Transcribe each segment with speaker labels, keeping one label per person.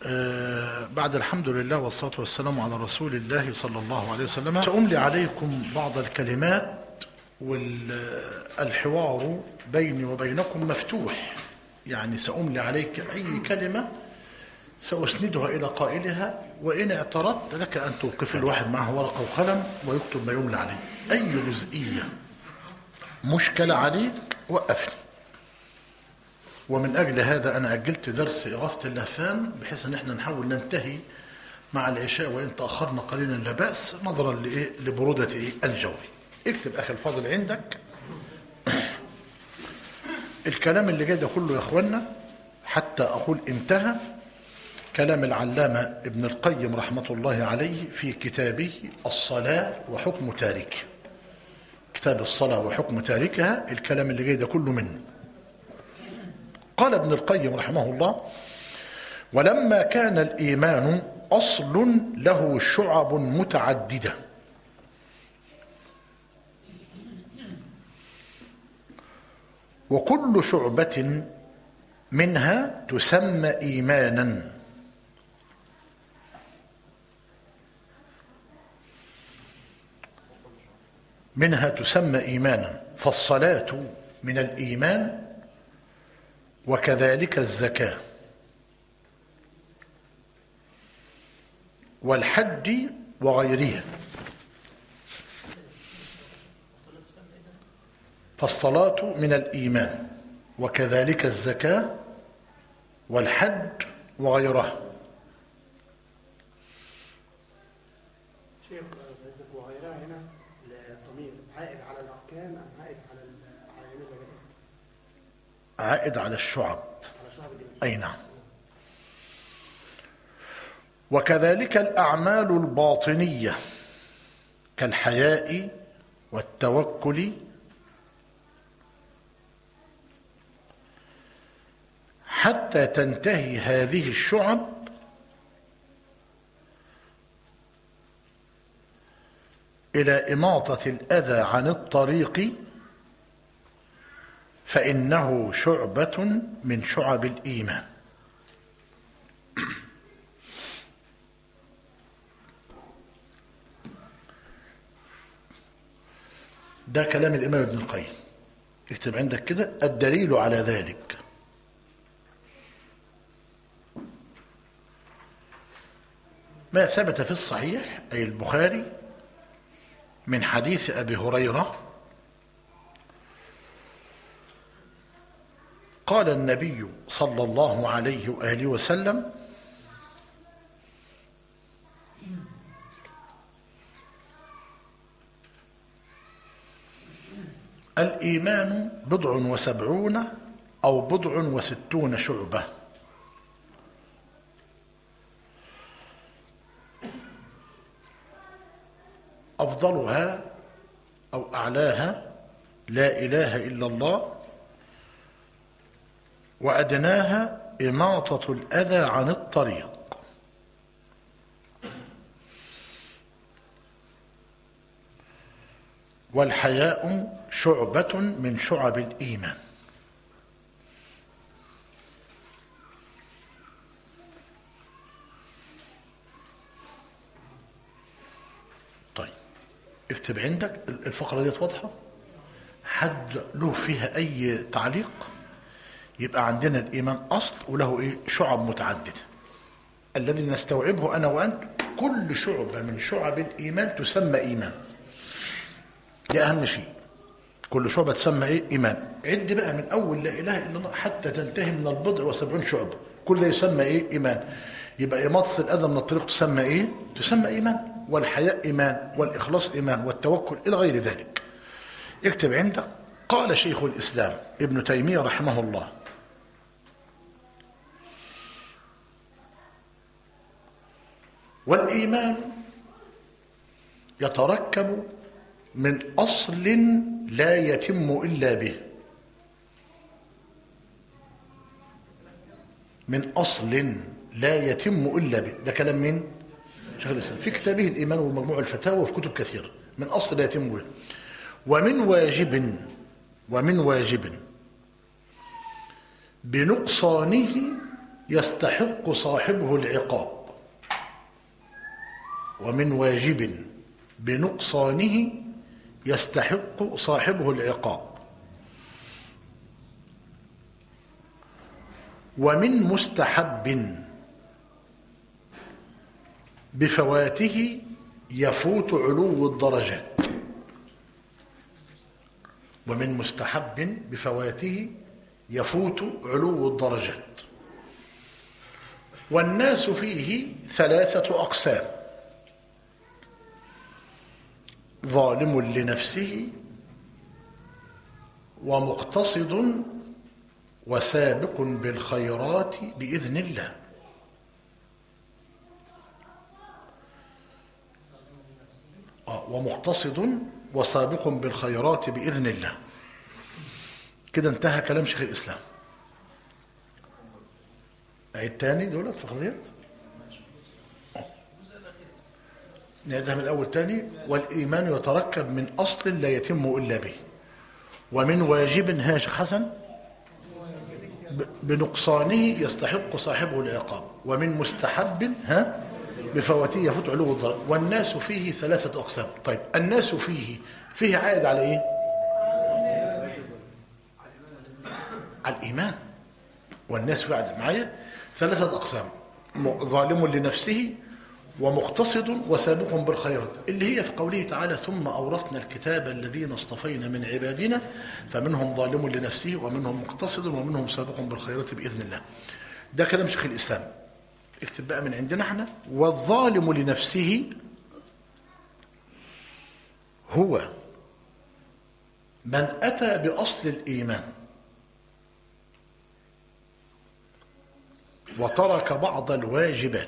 Speaker 1: آه، بعد الحمد لله والصلاة والسلام على رسول الله صلى الله عليه وسلم سأملي عليكم بعض الكلمات والحوار بيني وبينكم مفتوح يعني سأملي عليك أي كلمة سأسندها إلى قائلها وإن اعترضت لك أن توقف الواحد معه ورقة وقلم ويكتب ما يملى عليه أي جزئية مشكلة عليك وقفني ومن أجل هذا أنا أجلت درس إغاثة اللهفان بحيث أن احنا نحاول ننتهي مع العشاء وإن تأخرنا قليلا لا بأس نظرا لإيه لبرودة إيه الجو اكتب أخي الفاضل عندك الكلام اللي جاي ده كله يا أخوانا حتى أقول انتهى كلام العلامة ابن القيم رحمة الله عليه في كتابه الصلاة وحكم تاركها كتاب الصلاة وحكم تاركها الكلام اللي جاي ده كله منه قال ابن القيم رحمه الله ولما كان الإيمان أصل له شعب متعددة وكل شعبة منها تسمى إيمانا منها تسمى إيمانا فالصلاة من الإيمان وكذلك الزكاة والحج وغيرها فالصلاة من الإيمان وكذلك الزكاة والحج وغيرها
Speaker 2: شيخ عزك وغيرها هنا الضمير عائد على الاركان ام عائد على ال- على عين الولاء
Speaker 1: عائد على الشعب
Speaker 2: على شعب الإيمان
Speaker 1: أي نعم وكذلك الأعمال الباطنية كالحياء والتوكل حتى تنتهي هذه الشعب إلى إماطة الأذى عن الطريق فإنه شعبة من شعب الإيمان ده كلام الإمام ابن القيم اكتب عندك كده الدليل على ذلك ما ثبت في الصحيح أي البخاري من حديث أبي هريرة قال النبي صلى الله عليه وآله وسلم الإيمان بضع وسبعون أو بضع وستون شعبة أفضلها أو أعلاها لا إله إلا الله وأدناها إماطة الأذى عن الطريق والحياء شعبة من شعب الإيمان طيب اكتب عندك الفقرة دي واضحة حد له فيها أي تعليق يبقى عندنا الإيمان أصل وله إيه شعب متعددة الذي نستوعبه أنا وأنت كل شعبة من شعب الإيمان تسمى إيمان دي أهم شيء كل شعبة تسمى إيه إيمان عد بقى من أول لا إله إلا الله حتى تنتهي من البضع وسبعون شعبة كل ده يسمى إيه إيمان يبقى إماطة الأذى من الطريق تسمى إيه تسمى إيمان والحياء إيمان والإخلاص إيمان والتوكل إلى غير ذلك اكتب عندك قال شيخ الإسلام ابن تيمية رحمه الله والإيمان يتركب من أصل لا يتم إلا به من أصل لا يتم إلا به ده كلام مين؟ شيخ الإسلام في كتابه الإيمان ومجموع الفتاوى وفي كتب كثيرة من أصل لا يتم به ومن واجب ومن واجب بنقصانه يستحق صاحبه العقاب ومن واجب بنقصانه يستحق صاحبه العقاب ومن مستحب بفواته يفوت علو الدرجات ومن مستحب بفواته يفوت علو الدرجات والناس فيه ثلاثة أقسام ظالم لنفسه ومقتصد وسابق بالخيرات بإذن الله آه، ومقتصد وسابق بالخيرات بإذن الله كده انتهى كلام شيخ الإسلام عيد تاني دولت في قضية نعيدها من الأول تاني والإيمان يتركب من أصل لا يتم إلا به ومن واجب ها شيخ حسن ب- بنقصانه يستحق صاحبه العقاب ومن مستحب ها بفواته يفوت علو الضرر والناس فيه ثلاثة أقسام طيب الناس فيه فيه عائد على إيه على الإيمان والناس فيه عائد معايا ثلاثة أقسام م- ظالم لنفسه ومقتصد وسابق بالخيرات اللي هي في قوله تعالى ثم أورثنا الكتاب الذين اصطفينا من عبادنا فمنهم ظالم لنفسه ومنهم مقتصد ومنهم سابق بالخيرات بإذن الله ده كلام شيخ الإسلام اكتب بقى من عندنا احنا والظالم لنفسه هو من أتى بأصل الإيمان وترك بعض الواجبات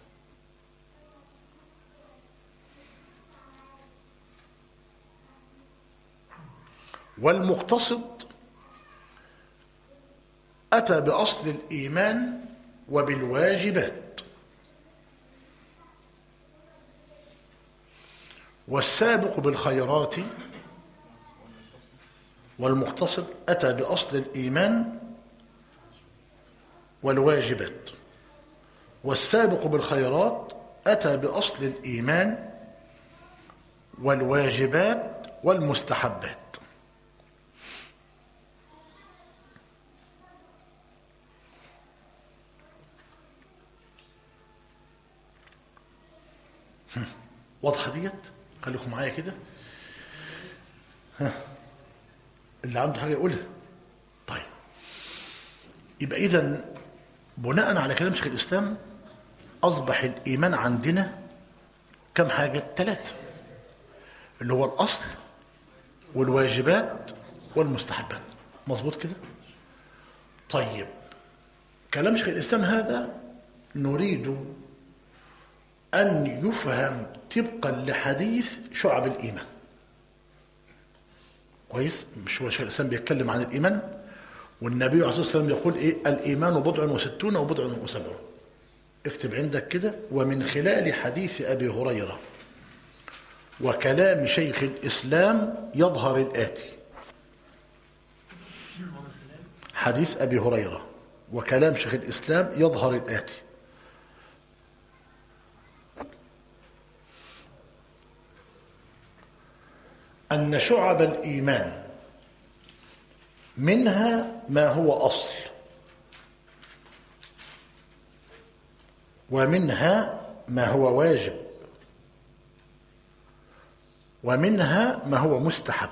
Speaker 1: والمقتصد أتى بأصل الإيمان وبالواجبات والسابق بالخيرات والمقتصد أتى بأصل الإيمان والواجبات والسابق بالخيرات أتى بأصل الإيمان والواجبات والمستحبات واضحة ديت خليكم معايا كده ها اللي عنده حاجة يقولها طيب يبقى إذا بناء على كلام شيخ الإسلام أصبح الإيمان عندنا كم حاجة ثلاثة اللي هو الأصل والواجبات والمستحبات مظبوط كده طيب كلام شيخ الإسلام هذا نريد أن يفهم طبقا لحديث شعب الإيمان كويس مش هو شيخ الإسلام بيتكلم عن الإيمان والنبي عليه الصلاة والسلام يقول إيه الإيمان بضع وستون أو بضع وسبعون اكتب عندك كده ومن خلال حديث أبي هريرة وكلام شيخ الإسلام يظهر الآتي حديث أبي هريرة وكلام شيخ الإسلام يظهر الآتي أن شعب الإيمان منها ما هو أصل ومنها ما هو واجب ومنها ما هو مستحب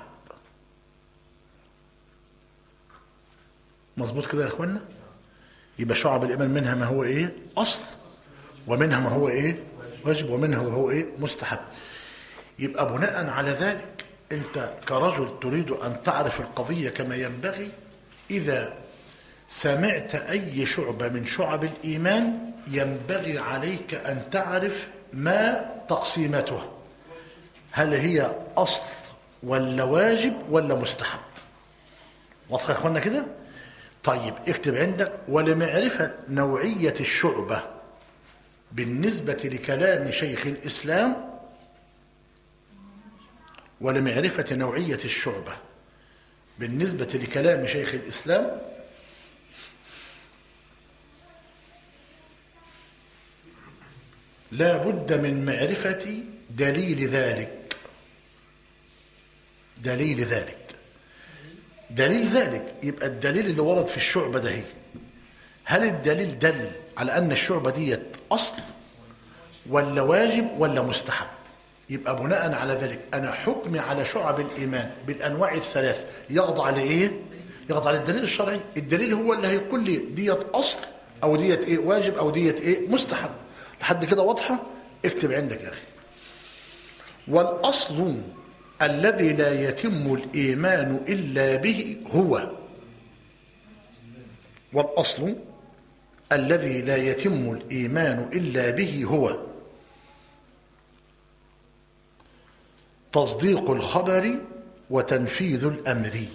Speaker 1: مظبوط كده يا اخوانا يبقى شعب الايمان منها ما هو ايه اصل ومنها ما هو ايه واجب ومنها ما هو ايه مستحب يبقى بناء على ذلك انت كرجل تريد ان تعرف القضيه كما ينبغي اذا سمعت اي شعبه من شعب الايمان ينبغي عليك ان تعرف ما تقسيماتها هل هي اصل ولا واجب ولا مستحب واضح يا اخوانا كده طيب اكتب عندك ولمعرفه نوعيه الشعبه بالنسبه لكلام شيخ الاسلام ولمعرفه نوعيه الشعبه بالنسبه لكلام شيخ الاسلام لا بد من معرفة دليل ذلك دليل ذلك دليل ذلك يبقى الدليل اللي ورد في الشعبة ده هي هل الدليل دل على أن الشعبة ديت أصل ولا واجب ولا مستحب يبقى بناء على ذلك أنا حكمي على شعب الإيمان بالأنواع الثلاث يخضع لإيه يخضع للدليل الشرعي الدليل هو اللي هيقول لي ديت أصل أو ديت إيه واجب أو ديت إيه مستحب لحد كده واضحة اكتب عندك يا أخي والأصل الذي لا يتم الإيمان إلا به هو والأصل الذي لا يتم الإيمان إلا به هو تصديق الخبر وتنفيذ الأمر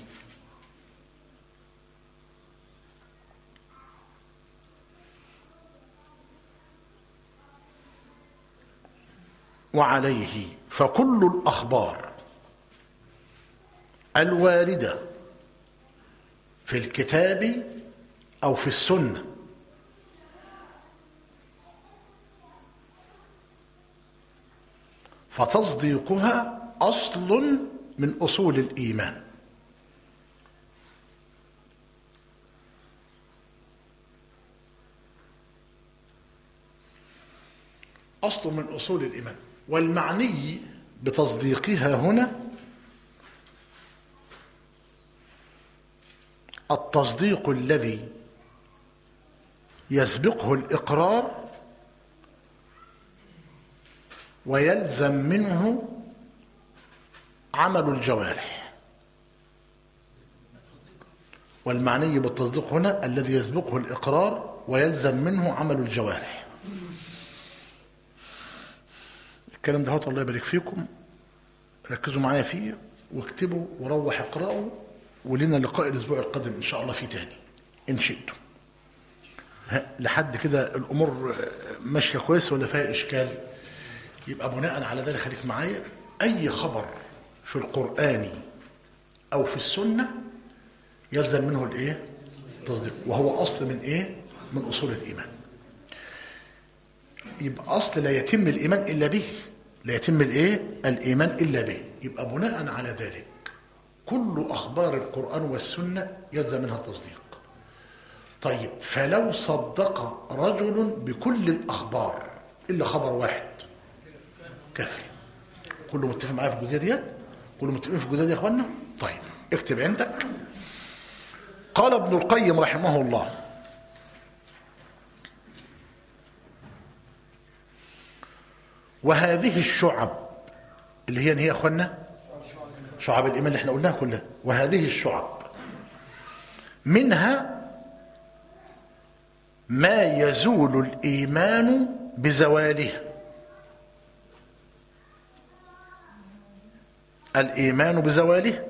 Speaker 1: وعليه فكل الأخبار الواردة في الكتاب أو في السنة فتصديقها أصل من أصول الإيمان أصل من أصول الإيمان والمعني بتصديقها هنا التصديق الذي يسبقه الإقرار ويلزم منه عمل الجوارح والمعني بالتصديق هنا الذي يسبقه الإقرار ويلزم منه عمل الجوارح الكلام ده الله يبارك فيكم ركزوا معايا فيه واكتبوا وروح اقرأوا ولنا لقاء الأسبوع القادم إن شاء الله فيه تاني إن شئتم لحد كده الأمور ماشية كويس ولا فيها إشكال يبقى بناء على ذلك خليك معايا أي خبر في القرآن أو في السنة يلزم منه الإيه؟ تصديق وهو أصل من إيه؟ من أصول الإيمان يبقى أصل لا يتم الإيمان إلا به لا يتم الإيه؟ الإيمان إلا به يبقى بناء على ذلك كل أخبار القرآن والسنة يلزم منها التصديق طيب فلو صدق رجل بكل الأخبار إلا خبر واحد كافر كله متفق معايا في الجزئية ديت كله متفقين في الجزئية دي يا اخوانا طيب اكتب عندك قال ابن القيم رحمه الله وهذه الشعب اللي هي هي يا اخوانا شعب الايمان اللي احنا قلناها كلها وهذه الشعب منها ما يزول الايمان بزواله الايمان بزواله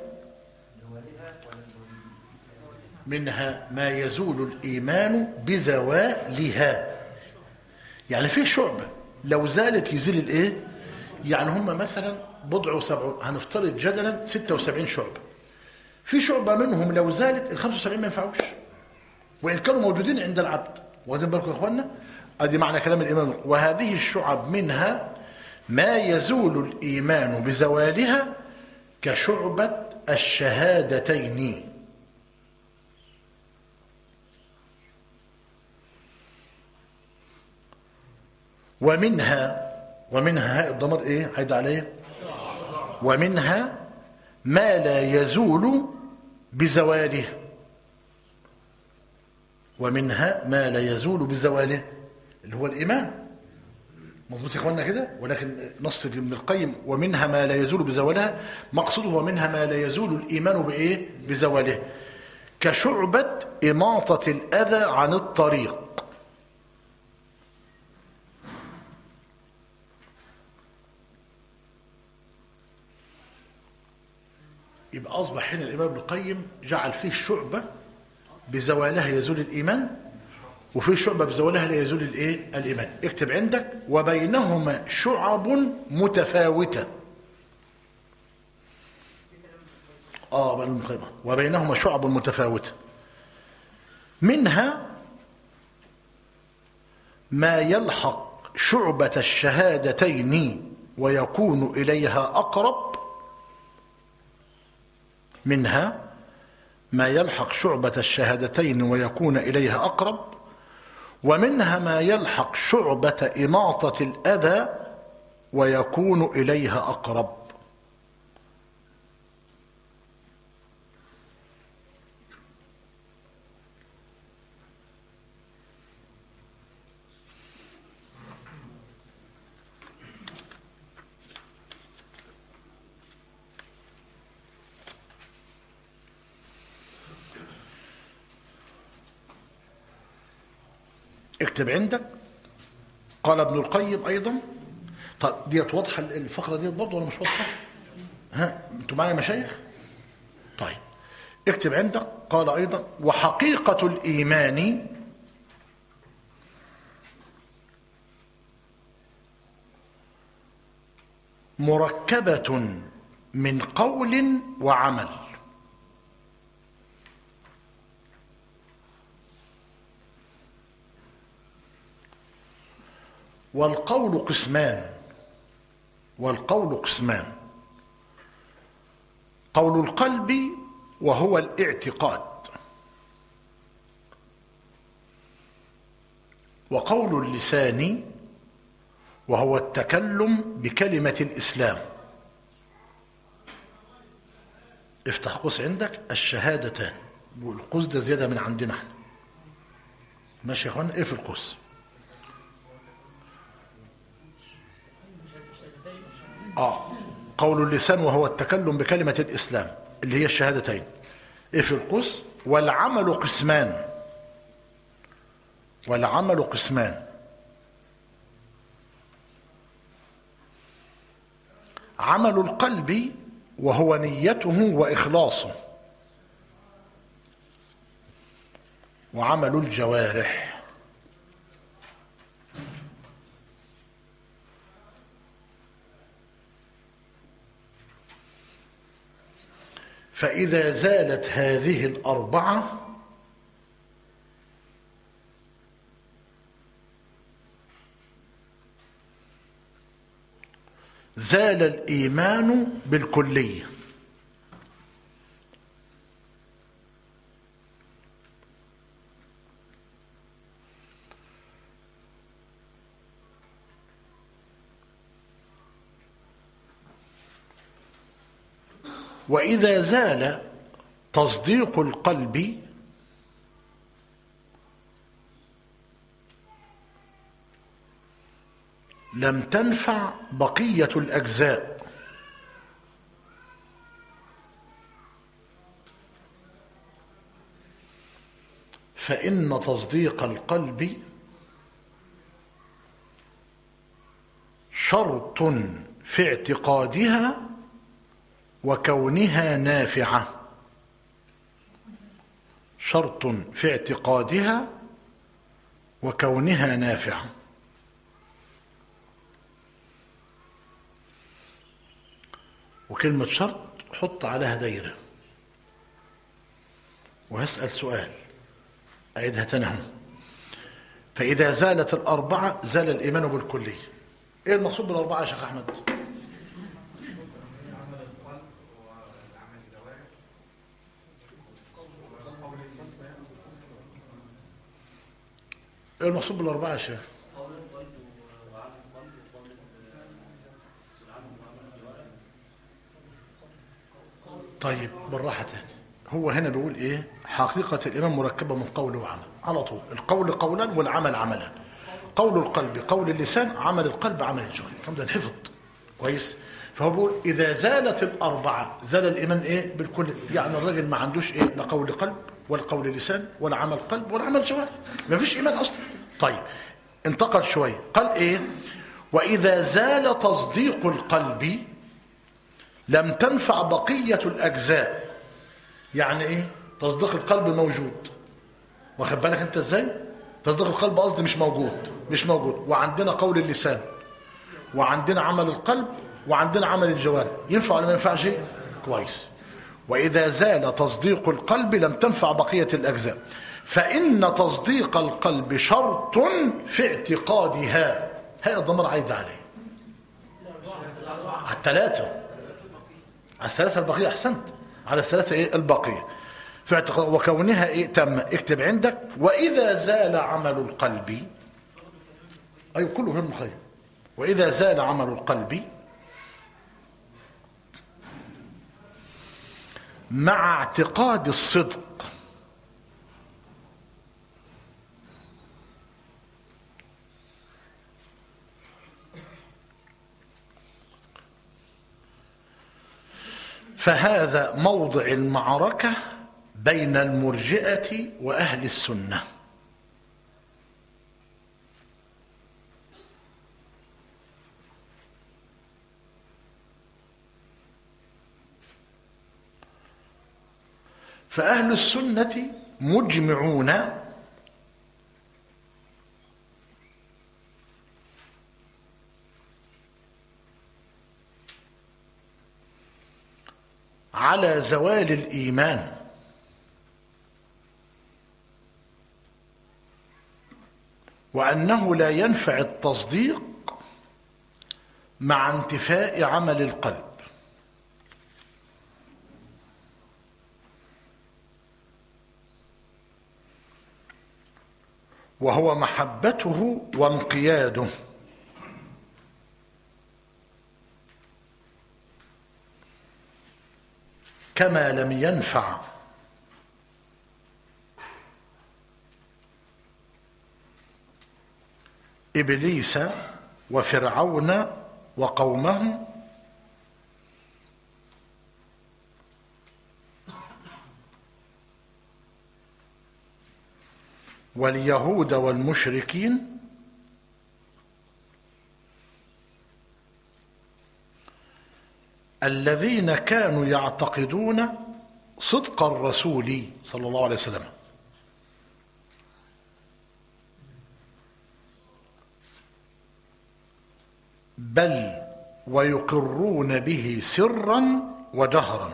Speaker 1: منها ما يزول الايمان بزوالها يعني في شعبه لو زالت يزيل الايه يعني هم مثلا بضع وسبعون هنفترض جدلا 76 شعبة في شعبة منهم لو زالت ال 75 ما ينفعوش وإن كانوا موجودين عند العبد واخدين بالكم يا اخوانا ادي معنى كلام الإمام وهذه الشعب منها ما يزول الإيمان بزوالها كشعبة الشهادتين ومنها ومنها هاء الضمير ايه عايد عليه ومنها ما لا يزول بزواله ومنها ما لا يزول بزواله اللي هو الايمان مظبوط يا اخوانا كده ولكن نص ابن القيم ومنها ما لا يزول بزوالها مقصوده ومنها ما لا يزول الايمان بايه بزواله كشعبة إماطة الأذى عن الطريق يبقى أصبح هنا الإمام ابن القيم جعل فيه شعبة بزوالها يزول الإيمان وفيه شعبة بزوالها لا يزول الإيه؟ الإيمان اكتب عندك وبينهما شعب متفاوتة آه بقى ابن القيم وبينهما شعب متفاوتة منها ما يلحق شعبة الشهادتين ويكون إليها أقرب منها ما يلحق شعبة الشهادتين ويكون إليها أقرب ومنها ما يلحق شعبة إماطة الأذى ويكون إليها أقرب اكتب عندك قال ابن القيم ايضا طب ديت واضحه الفقره ديت برضه ولا مش واضحه ها انتوا معايا مشايخ طيب اكتب عندك قال ايضا وحقيقه الايمان مركبه من قول وعمل والقول قسمان والقول قسمان قول القلب وهو الاعتقاد وقول اللسان وهو التكلم بكلمة الإسلام افتح قوس عندك الشهادتان والقوس ده زيادة من عندنا احنا ماشي يا اخوانا ايه في القوس آه قول اللسان وهو التكلم بكلمة الإسلام اللي هي الشهادتين إيه في القوس والعمل قسمان والعمل قسمان عمل القلب وهو نيته وإخلاصه وعمل الجوارح فإذا زالت هذه الأربعة زال الإيمان بالكلية وإذا زال تصديق القلب لم تنفع بقية الأجزاء فإن تصديق القلب شرط في اعتقادها وكونها نافعة شرط في اعتقادها وكونها نافعة وكلمة شرط حط عليها دايرة وهسأل سؤال أعيدها تنهم فإذا زالت الأربعة زال الإيمان بالكلية إيه المقصود بالأربعة يا شيخ أحمد؟ ايه المقصود بالاربعه يا شيخ طيب بالراحه تاني هو هنا بيقول ايه حقيقه الايمان مركبه من قول وعمل على طول القول قولا والعمل عملا قول القلب قول اللسان عمل القلب عمل الجوارح الكلام ده انحفظ كويس فهو بيقول اذا زالت الاربعه زال الايمان ايه بالكل يعني الراجل ما عندوش ايه لا قول قلب ولا قول لسان ولا عمل قلب ولا عمل جوارح ما فيش ايمان اصلا طيب انتقل شويه قال ايه واذا زال تصديق القلب لم تنفع بقيه الاجزاء يعني ايه تصديق القلب موجود واخد بالك انت ازاي تصديق القلب قصدي مش موجود مش موجود وعندنا قول اللسان وعندنا عمل القلب وعندنا عمل الجوارح ينفع ولا ما ينفعش كويس وإذا زال تصديق القلب لم تنفع بقية الأجزاء فإن تصديق القلب شرط في اعتقادها هاء الضمير عايد عليه على الثلاثة على الثلاثة البقية أحسنت على الثلاثة إيه البقية في اعتقاد وكونها إيه تم اكتب عندك وإذا زال عمل القلب أي كله هم خير وإذا زال عمل القلب مع اعتقاد الصدق فهذا موضع المعركة بين المرجئة وأهل السنة فأهل السنة مجمعون على زوال الإيمان وأنه لا ينفع التصديق مع انتفاء عمل القلب وهو محبته وانقياده كما لم ينفع ابليس وفرعون وقومه واليهود والمشركين الذين كانوا يعتقدون صدق الرسول صلى الله عليه وسلم بل ويقرون به سرا وجهرا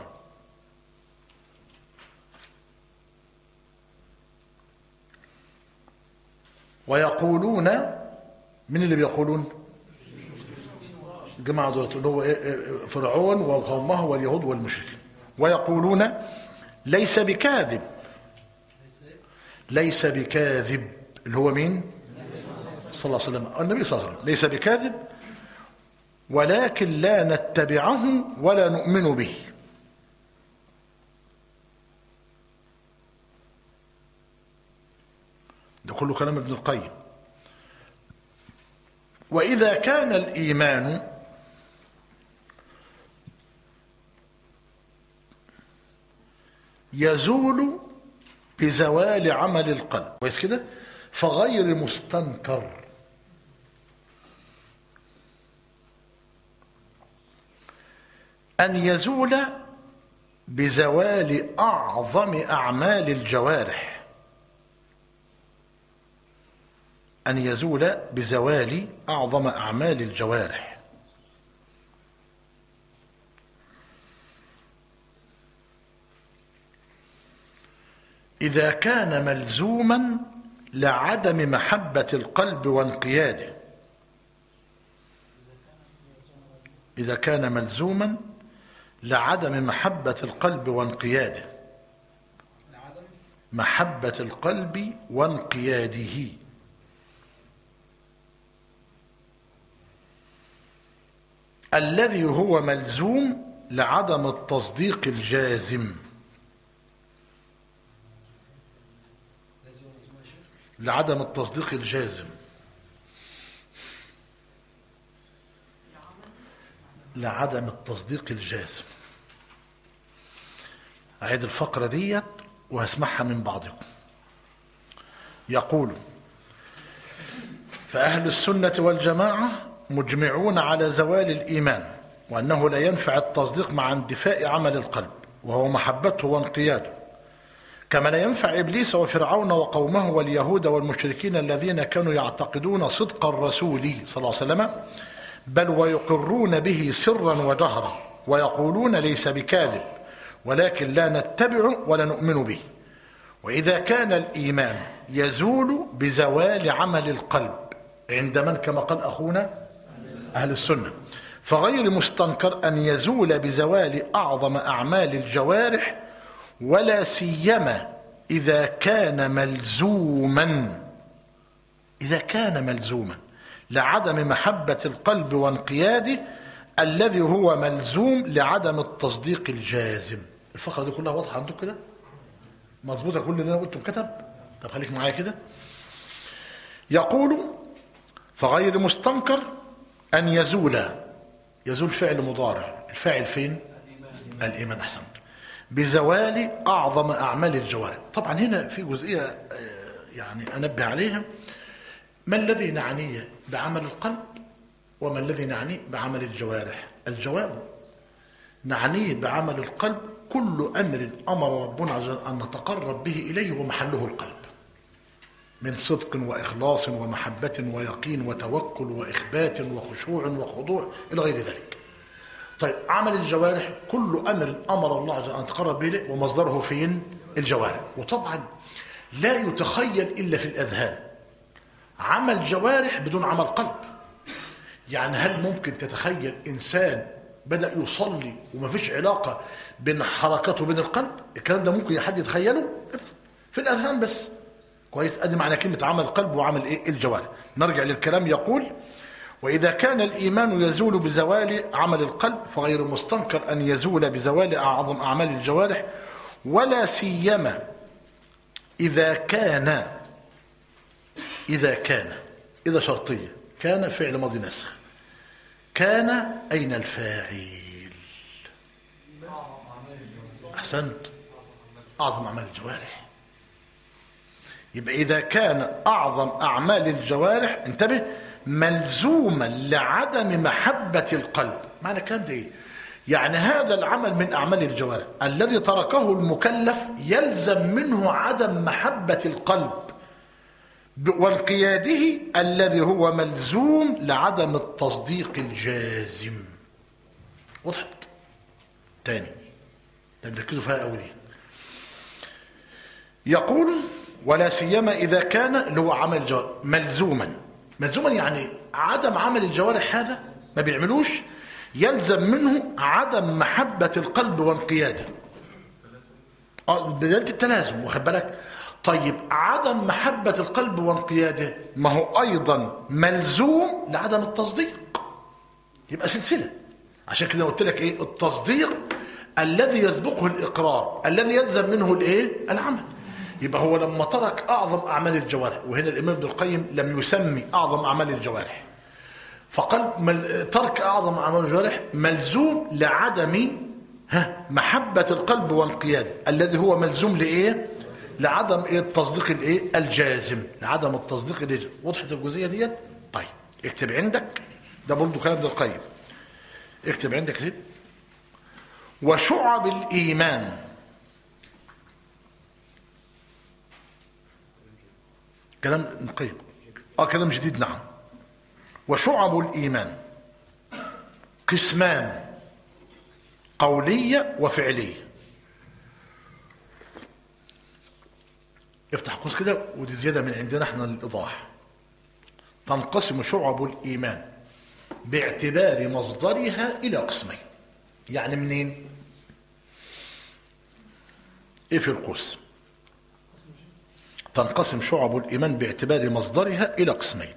Speaker 1: ويقولون من اللي بيقولون الجماعة دول اللي هو إيه فرعون وقومه واليهود والمشركين ويقولون ليس بكاذب ليس بكاذب اللي هو مين صلى الله عليه وسلم النبي صلى الله عليه وسلم ليس بكاذب ولكن لا نتبعه ولا نؤمن به ده كله كلام ابن القيم وإذا كان الإيمان يزول بزوال عمل القلب كويس كده فغير مستنكر أن يزول بزوال أعظم أعمال الجوارح أن يزول بزوال أعظم أعمال الجوارح إذا كان ملزوما لعدم محبة القلب وانقياده إذا كان ملزوما لعدم محبة القلب وانقياده محبة القلب وانقياده الذي هو ملزوم لعدم التصديق الجازم لعدم التصديق الجازم لعدم التصديق الجازم أعيد الفقرة ديت وهسمعها من بعضكم يقول فأهل السنة والجماعة مجمعون على زوال الإيمان وأنه لا ينفع التصديق مع اندفاء عمل القلب وهو محبته وانقياده كما لا ينفع إبليس وفرعون وقومه واليهود والمشركين الذين كانوا يعتقدون صدق الرسول صلى الله عليه وسلم بل ويقرون به سرا وجهرا ويقولون ليس بكاذب ولكن لا نتبع ولا نؤمن به وإذا كان الإيمان يزول بزوال عمل القلب عند من كما قال أخونا أهل السنة فغير مستنكر أن يزول بزوال أعظم أعمال الجوارح ولا سيما إذا كان ملزوما إذا كان ملزوما لعدم محبة القلب وانقياده الذي هو ملزوم لعدم التصديق الجازم الفقرة دي كلها واضحة عندكم كده مظبوطة كل اللي أنا قلته كتب طب خليك معايا كده يقول فغير مستنكر أن يزول يزول فعل مضارع الفاعل فين الإيمان أحسن بزوال أعظم أعمال الجوارح طبعا هنا في جزئية آه، يعني أنبه عليها ما الذي نعنيه بعمل القلب وما الذي نعنيه بعمل الجوارح الجواب نعنيه بعمل القلب كل أمر أمر ربنا عز وجل أن نتقرب به إليه ومحله القلب من صدق وإخلاص ومحبة ويقين وتوكل وإخبات وخشوع وخضوع إلى غير ذلك طيب عمل الجوارح كل أمر أمر الله عز وجل أن نتقرب به إليه ومصدره فين الجوارح وطبعا لا يتخيل إلا في الأذهان عمل جوارح بدون عمل قلب يعني هل ممكن تتخيل إنسان بدأ يصلي وما فيش علاقة بين حركاته وبين القلب الكلام ده ممكن حد يتخيله في الأذهان بس كويس ادي معنى كلمه عمل القلب وعمل ايه الجوارح نرجع للكلام يقول واذا كان الايمان يزول بزوال عمل القلب فغير مستنكر ان يزول بزوال اعظم اعمال الجوارح ولا سيما اذا كان اذا كان اذا شرطيه كان فعل ماضي نسخ كان اين الفاعل احسنت اعظم اعمال الجوارح يبقى إذا كان أعظم أعمال الجوارح انتبه ملزوما لعدم محبة القلب معنى الكلام ده إيه؟ يعني هذا العمل من أعمال الجوارح الذي تركه المكلف يلزم منه عدم محبة القلب وانقياده الذي هو ملزوم لعدم التصديق الجازم وضحت تاني تركزوا فيها قوي دي يقول ولا سيما إذا كان اللي هو عمل الجوارح ملزوما ملزوما يعني عدم عمل الجوارح هذا ما بيعملوش يلزم منه عدم محبة القلب وانقياده اه بداية التلازم واخد بالك طيب عدم محبة القلب وانقياده ما هو أيضا ملزوم لعدم التصديق يبقى سلسلة عشان كده قلت لك ايه التصديق الذي يسبقه الإقرار الذي يلزم منه الايه العمل يبقى هو لما ترك أعظم أعمال الجوارح وهنا الإمام ابن القيم لم يسمي أعظم أعمال الجوارح فقال مل... ترك أعظم أعمال الجوارح ملزوم لعدم ها محبة القلب وانقياده الذي هو ملزوم لإيه لعدم إيه التصديق الإيه الجازم لعدم التصديق الجازم وضحت الجزئية ديت طيب اكتب عندك ده برضه كلام ابن القيم اكتب عندك كده وشعب الإيمان كلام نقيم اه كلام جديد نعم وشعب الايمان قسمان قوليه وفعليه افتح قوس كده ودي زياده من عندنا احنا للايضاح تنقسم شعب الايمان باعتبار مصدرها الى قسمين يعني منين ايه في القوس تنقسم شعب الإيمان باعتبار مصدرها إلى قسمين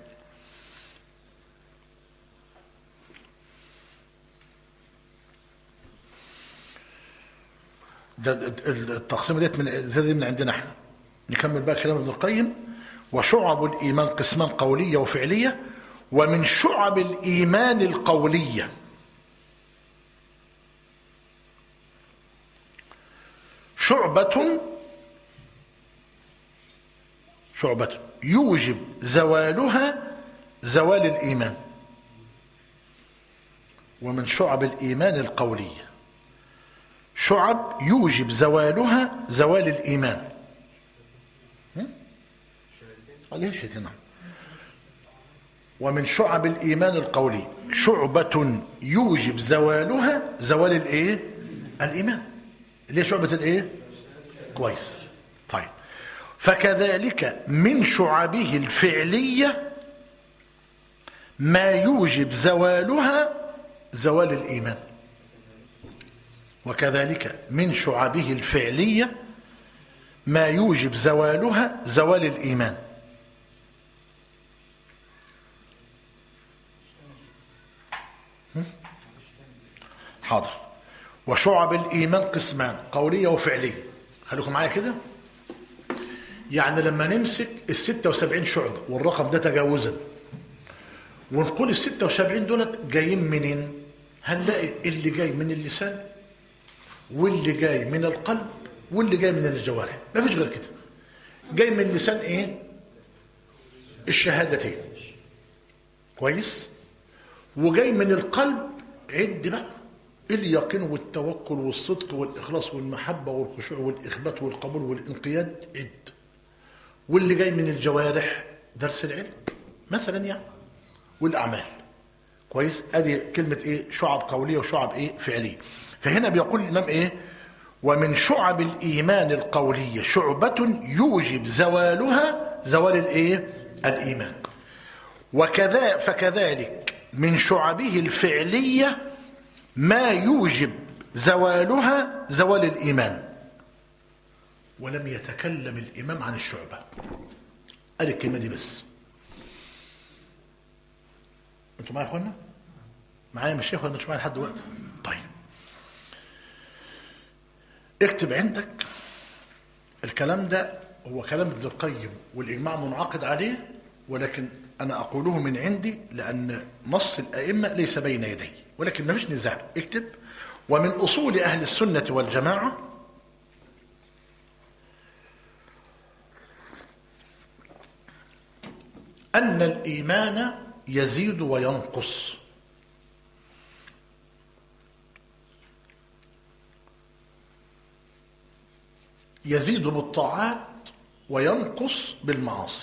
Speaker 1: ده التقسيمه ديت من زي من عندنا احنا نكمل بقى كلام ابن القيم وشعب الايمان قسمان قوليه وفعليه ومن شعب الايمان القوليه شعبه شعبة يوجب زوالها زوال الإيمان ومن شعب الإيمان القولية شعب يوجب زوالها زوال الإيمان عليه شيء نعم ومن شعب الإيمان القولي شعبة يوجب زوالها زوال الإيه الإيمان اللي هي شعبة الإيه كويس طيب فكذلك من شعبه الفعلية ما يوجب زوالها زوال الإيمان وكذلك من شعبه الفعلية ما يوجب زوالها زوال الإيمان حاضر وشعب الإيمان قسمان قولية وفعلية خليكم معايا كده يعني لما نمسك الستة وسبعين شعبة والرقم ده تجاوزا ونقول الستة وسبعين دولت جايين منين هنلاقي اللي جاي من اللسان واللي جاي من القلب واللي جاي من الجوارح ما فيش غير كده جاي من اللسان ايه الشهادتين كويس وجاي من القلب عد بقى اليقين والتوكل والصدق والإخلاص والمحبة والخشوع والإخبات والقبول والانقياد عد واللي جاي من الجوارح درس العلم مثلا يعني والأعمال كويس ادي كلمة ايه شعب قولية وشعب ايه فعلية فهنا بيقول الإمام ايه ومن شعب الإيمان القولية شعبة يوجب زوالها زوال الايه الإيمان وكذا فكذلك من شعبه الفعلية ما يوجب زوالها زوال الإيمان ولم يتكلم الإمام عن الشعبة قال الكلمة دي بس انتوا معايا يا اخوانا معايا مش شيخ ولا مش معايا لحد دلوقتي طيب اكتب عندك الكلام ده هو كلام ابن القيم والاجماع منعقد عليه ولكن انا اقوله من عندي لان نص الائمه ليس بين يدي ولكن ما فيش نزاع اكتب ومن اصول اهل السنه والجماعه ان الايمان يزيد وينقص يزيد بالطاعات وينقص بالمعاصي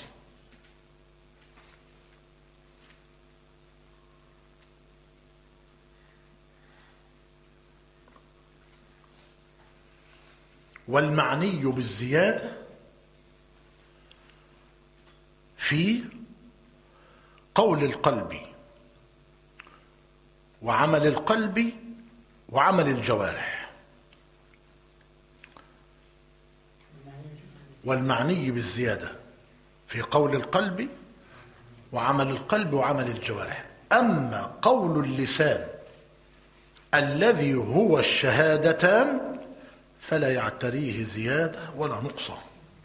Speaker 1: والمعني بالزيادة في قول القلب وعمل القلب وعمل الجوارح والمعني بالزيادة في قول القلب وعمل القلب وعمل الجوارح أما قول اللسان الذي هو الشهادتان فلا يعتريه زيادة ولا نقصان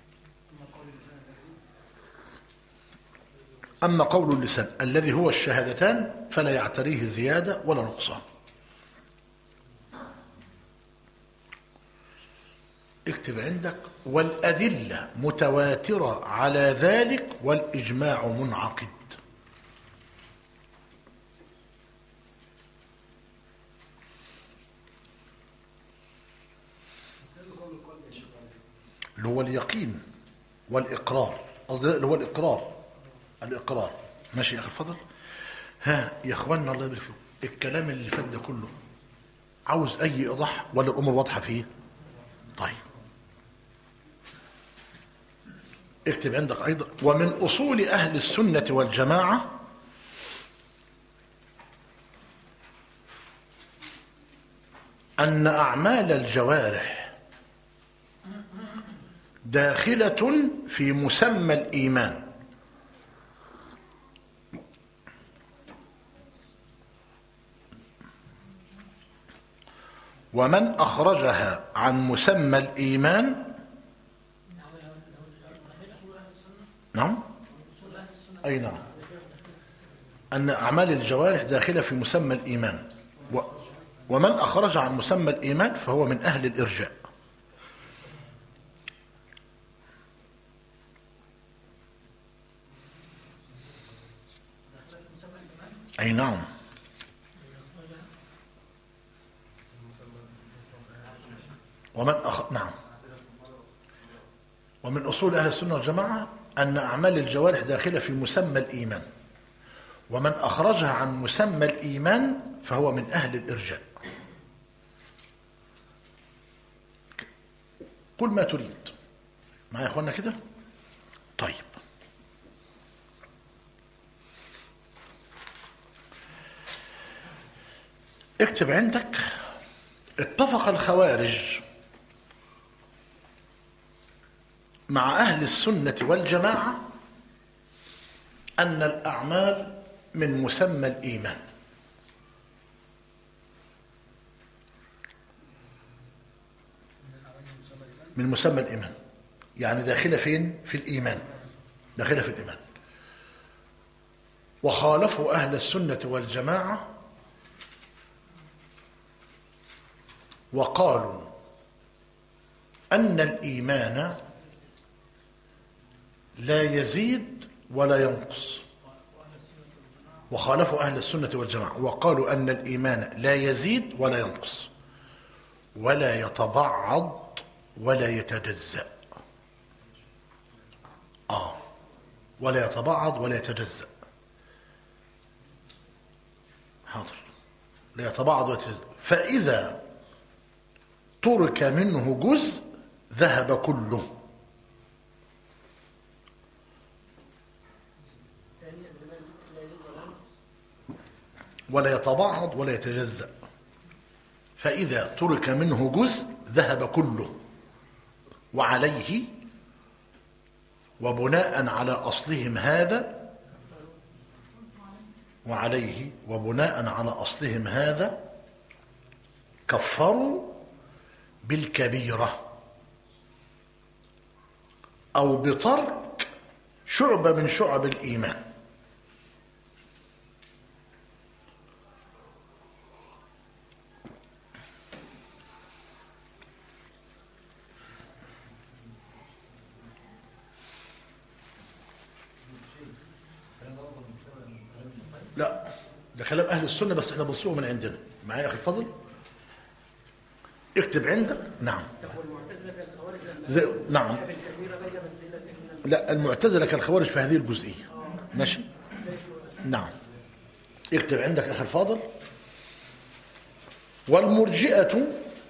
Speaker 1: أما قول اللسان الذي هو الشهادتان فلا يعتريه زيادة ولا نقصان اكتب عندك والأدلة متواترة على ذلك والإجماع منعقد اللي هو اليقين والإقرار قصدي اللي هو الإقرار الإقرار ماشي يا أخي الفضل ها يا إخواننا الله يبارك فيكم الكلام اللي فات ده كله عاوز أي إيضاح ولا الأمور واضحة فيه طيب اكتب عندك أيضا ومن أصول أهل السنة والجماعة أن أعمال الجوارح داخلة في مسمى الإيمان ومن أخرجها عن مسمى الإيمان نعم أي نعم أن أعمال الجوارح داخلة في مسمى الإيمان و ومن أخرج عن مسمى الإيمان فهو من أهل الإرجاء أي نعم ومن أخ... نعم ومن أصول أهل السنة والجماعة أن أعمال الجوارح داخلة في مسمى الإيمان ومن أخرجها عن مسمى الإيمان فهو من أهل الإرجاء قل ما تريد معايا يا أخوانا كده طيب اكتب عندك اتفق الخوارج مع أهل السنة والجماعة أن الأعمال من مسمى الإيمان من مسمى الإيمان يعني داخلة فين؟ في الإيمان داخلة في الإيمان وخالفوا أهل السنة والجماعة وقالوا أن الإيمان لا يزيد ولا ينقص وخالفوا أهل السنة والجماعة وقالوا أن الإيمان لا يزيد ولا ينقص ولا يتبعض ولا يتجزأ آه ولا يتبعض ولا يتجزأ حاضر لا يتبعض ولا يتجزأ فإذا ترك منه جزء ذهب كله ولا يتبعض ولا يتجزأ فإذا ترك منه جزء ذهب كله وعليه وبناء على أصلهم هذا وعليه وبناء على أصلهم هذا كفروا بالكبيرة أو بترك شعبة من شعب الإيمان لا ده كلام أهل السنة بس احنا بنصوه من عندنا معايا أخي الفضل اكتب عندك نعم زي نعم لا المعتزلة كالخوارج في هذه الجزئية ماشي نعم اكتب عندك أخي الفاضل والمرجئة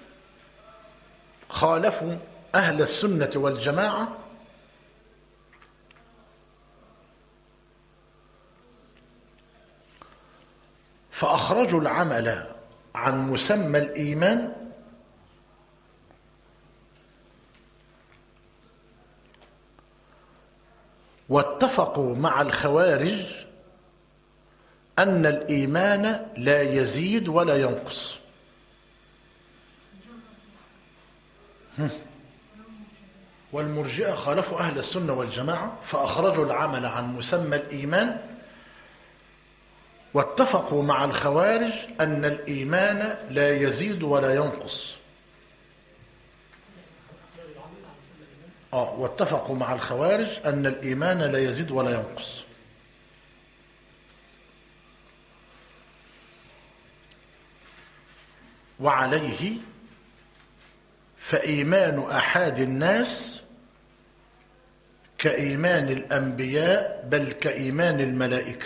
Speaker 1: خالفوا أهل السنة والجماعة فأخرجوا العمل عن مسمى الإيمان واتفقوا مع الخوارج أن الإيمان لا يزيد ولا ينقص هم. والمرجئة خالفوا أهل السنة والجماعة فأخرجوا العمل عن مسمى الإيمان واتفقوا مع الخوارج أن الإيمان لا يزيد ولا ينقص آه واتفقوا مع الخوارج أن الإيمان لا يزيد ولا ينقص وعليه فإيمان أحد الناس كإيمان الأنبياء بل كإيمان الملائكة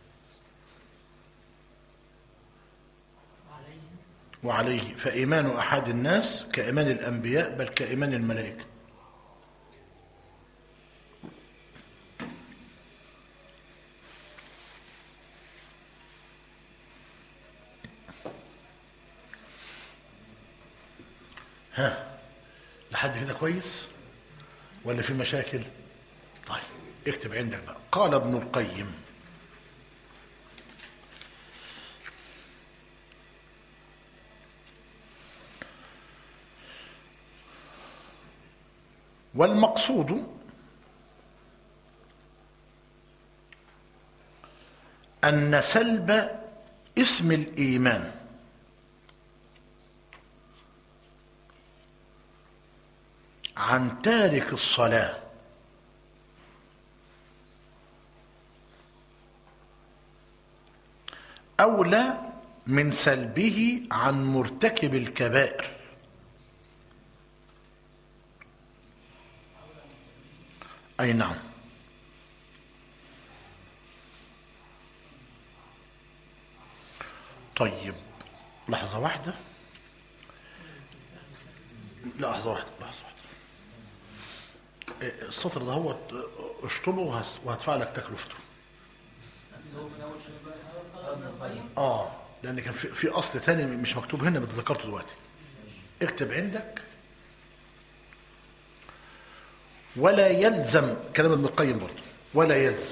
Speaker 1: وعليه فإيمان أحد الناس كإيمان الأنبياء بل كإيمان الملائكة ها لحد كده كويس ولا في مشاكل طيب اكتب عندك بقى قال ابن القيم والمقصود أن سلب اسم الإيمان عن تارك الصلاة أولى من سلبه عن مرتكب الكبائر أي نعم طيب لحظة واحدة لحظة واحدة لحظة واحدة السطر ده هو اشطبه وهدفع لك تكلفته اه لان كان في, في اصل ثاني مش مكتوب هنا بس ذكرته دلوقتي اكتب عندك ولا يلزم كلام ابن القيم برضه ولا يلزم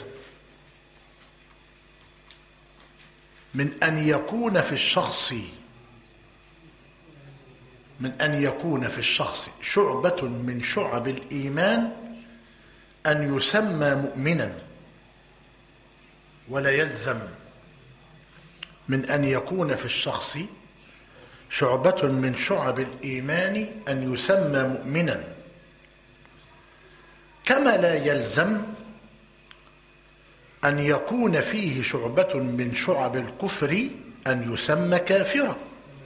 Speaker 1: من ان يكون في الشخص من ان يكون في الشخص شعبة من شعب الايمان ان يسمى مؤمنا ولا يلزم من ان يكون في الشخص شعبة من شعب الايمان ان يسمى مؤمنا كما لا يلزم أن يكون فيه شعبة من شعب الكفر أن يسمى كافرا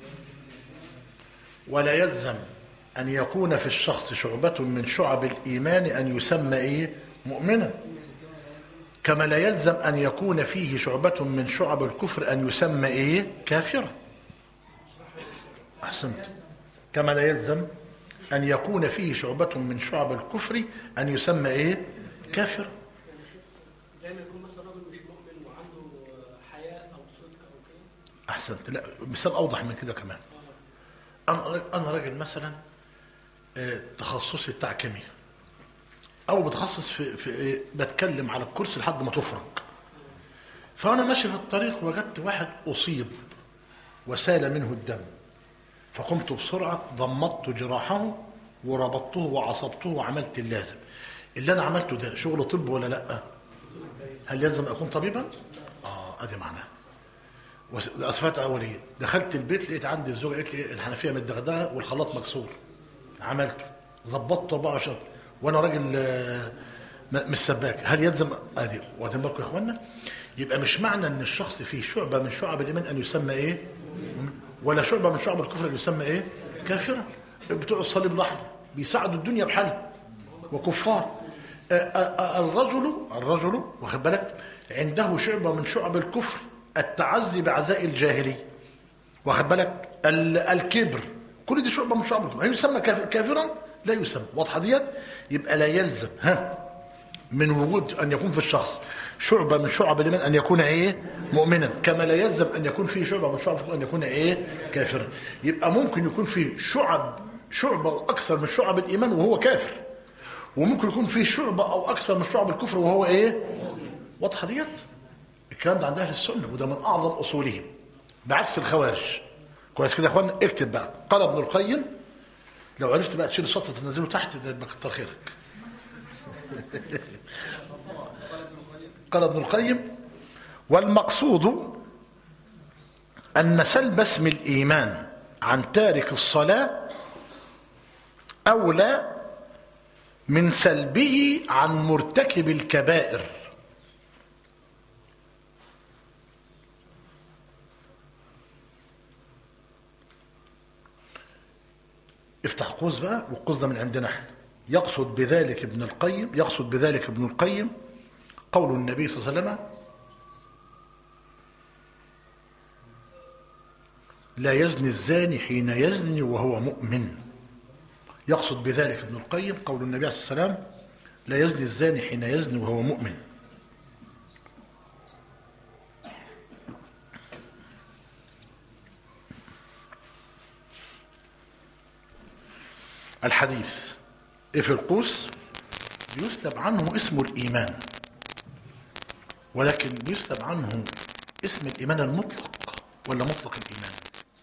Speaker 1: ولا يلزم أن يكون في الشخص شعبة من شعب الإيمان أن يسمى إيه؟ مؤمنا كما لا يلزم أن يكون فيه شعبة من شعب الكفر أن يسمى إيه؟ كافرا أحسنت كما لا يلزم أن يكون فيه شعبة من شعب الكفر أن يسمى إيه؟ كافرا
Speaker 3: زي ما يكون مثلا راجل مش مؤمن وعنده حياء او صدق او كده
Speaker 1: احسنت لا مثال اوضح من كده كمان انا راجل- انا راجل مثلا آه، تخصصي بتاع كيمياء او بتخصص في, في إيه؟ بتكلم على الكرسي لحد ما تفرج فانا ماشي في الطريق وجدت واحد اصيب وسال منه الدم فقمت بسرعه ضمدت جراحه وربطته وعصبته وعملت اللازم اللي انا عملته ده شغل طب ولا لا هل يلزم اكون طبيبا اه ادي معناه وس- اسفات اوليه دخلت البيت لقيت عندي الزوجه قالت لي الحنفيه متدغدغه والخلاط مكسور عملته ظبطته 24 وانا راجل آه، م- مش سباك هل يلزم ادي واخدين بالكم يا اخوانا يبقى مش معنى ان الشخص فيه شعبه من شعب الايمان ان يسمى ايه ولا شعبه من شعب الكفر ان يسمى ايه كافرا بتوع الصليب الاحمر بيساعدوا الدنيا بحالها وكفار آه، آه، آه، الرجل الرجل واخد بالك عنده شعبة من شعب الكفر التعزي بعزاء الجاهلية واخد بالك ال- الكبر كل دي شعبة من شعب الكفر هل يسمى كاف- كافرا لا يسمى واضحة ديت يبقى لا يلزم ها من وجود أن يكون في الشخص شعبة من شعب الإيمان أن يكون إيه مؤمنا كما لا يلزم أن يكون فيه شعبة من شعب الكفر أن يكون إيه كافرا يبقى ممكن يكون فيه شعب شعبة أكثر من شعب الإيمان وهو كافر وممكن يكون فيه شعبة أو أكثر من شعب الكفر وهو إيه واضحة ديت الكلام ده عند أهل السنة وده من أعظم أصولهم بعكس الخوارج كويس كده يا اخوانا اكتب بقى قال ابن القيم لو عرفت بقى تشيل السطر تنزله تحت ده يبقى كتر خيرك قال ابن القيم والمقصود أن سلب اسم الإيمان عن تارك الصلاة أولى من سلبه عن مرتكب الكبائر افتح قوس بقى والقوس ده من عندنا احنا يقصد بذلك ابن القيم يقصد بذلك ابن القيم قول النبي صلى الله عليه وسلم لا يزني الزاني حين يزني وهو مؤمن يقصد بذلك ابن القيم قول النبي عليه الصلاة والسلام لا يزني الزاني حين يزني وهو مؤمن الحديث إيه في القوس بيسلب عنه اسم الإيمان ولكن بيسلب عنه اسم الإيمان المطلق ولا مطلق الإيمان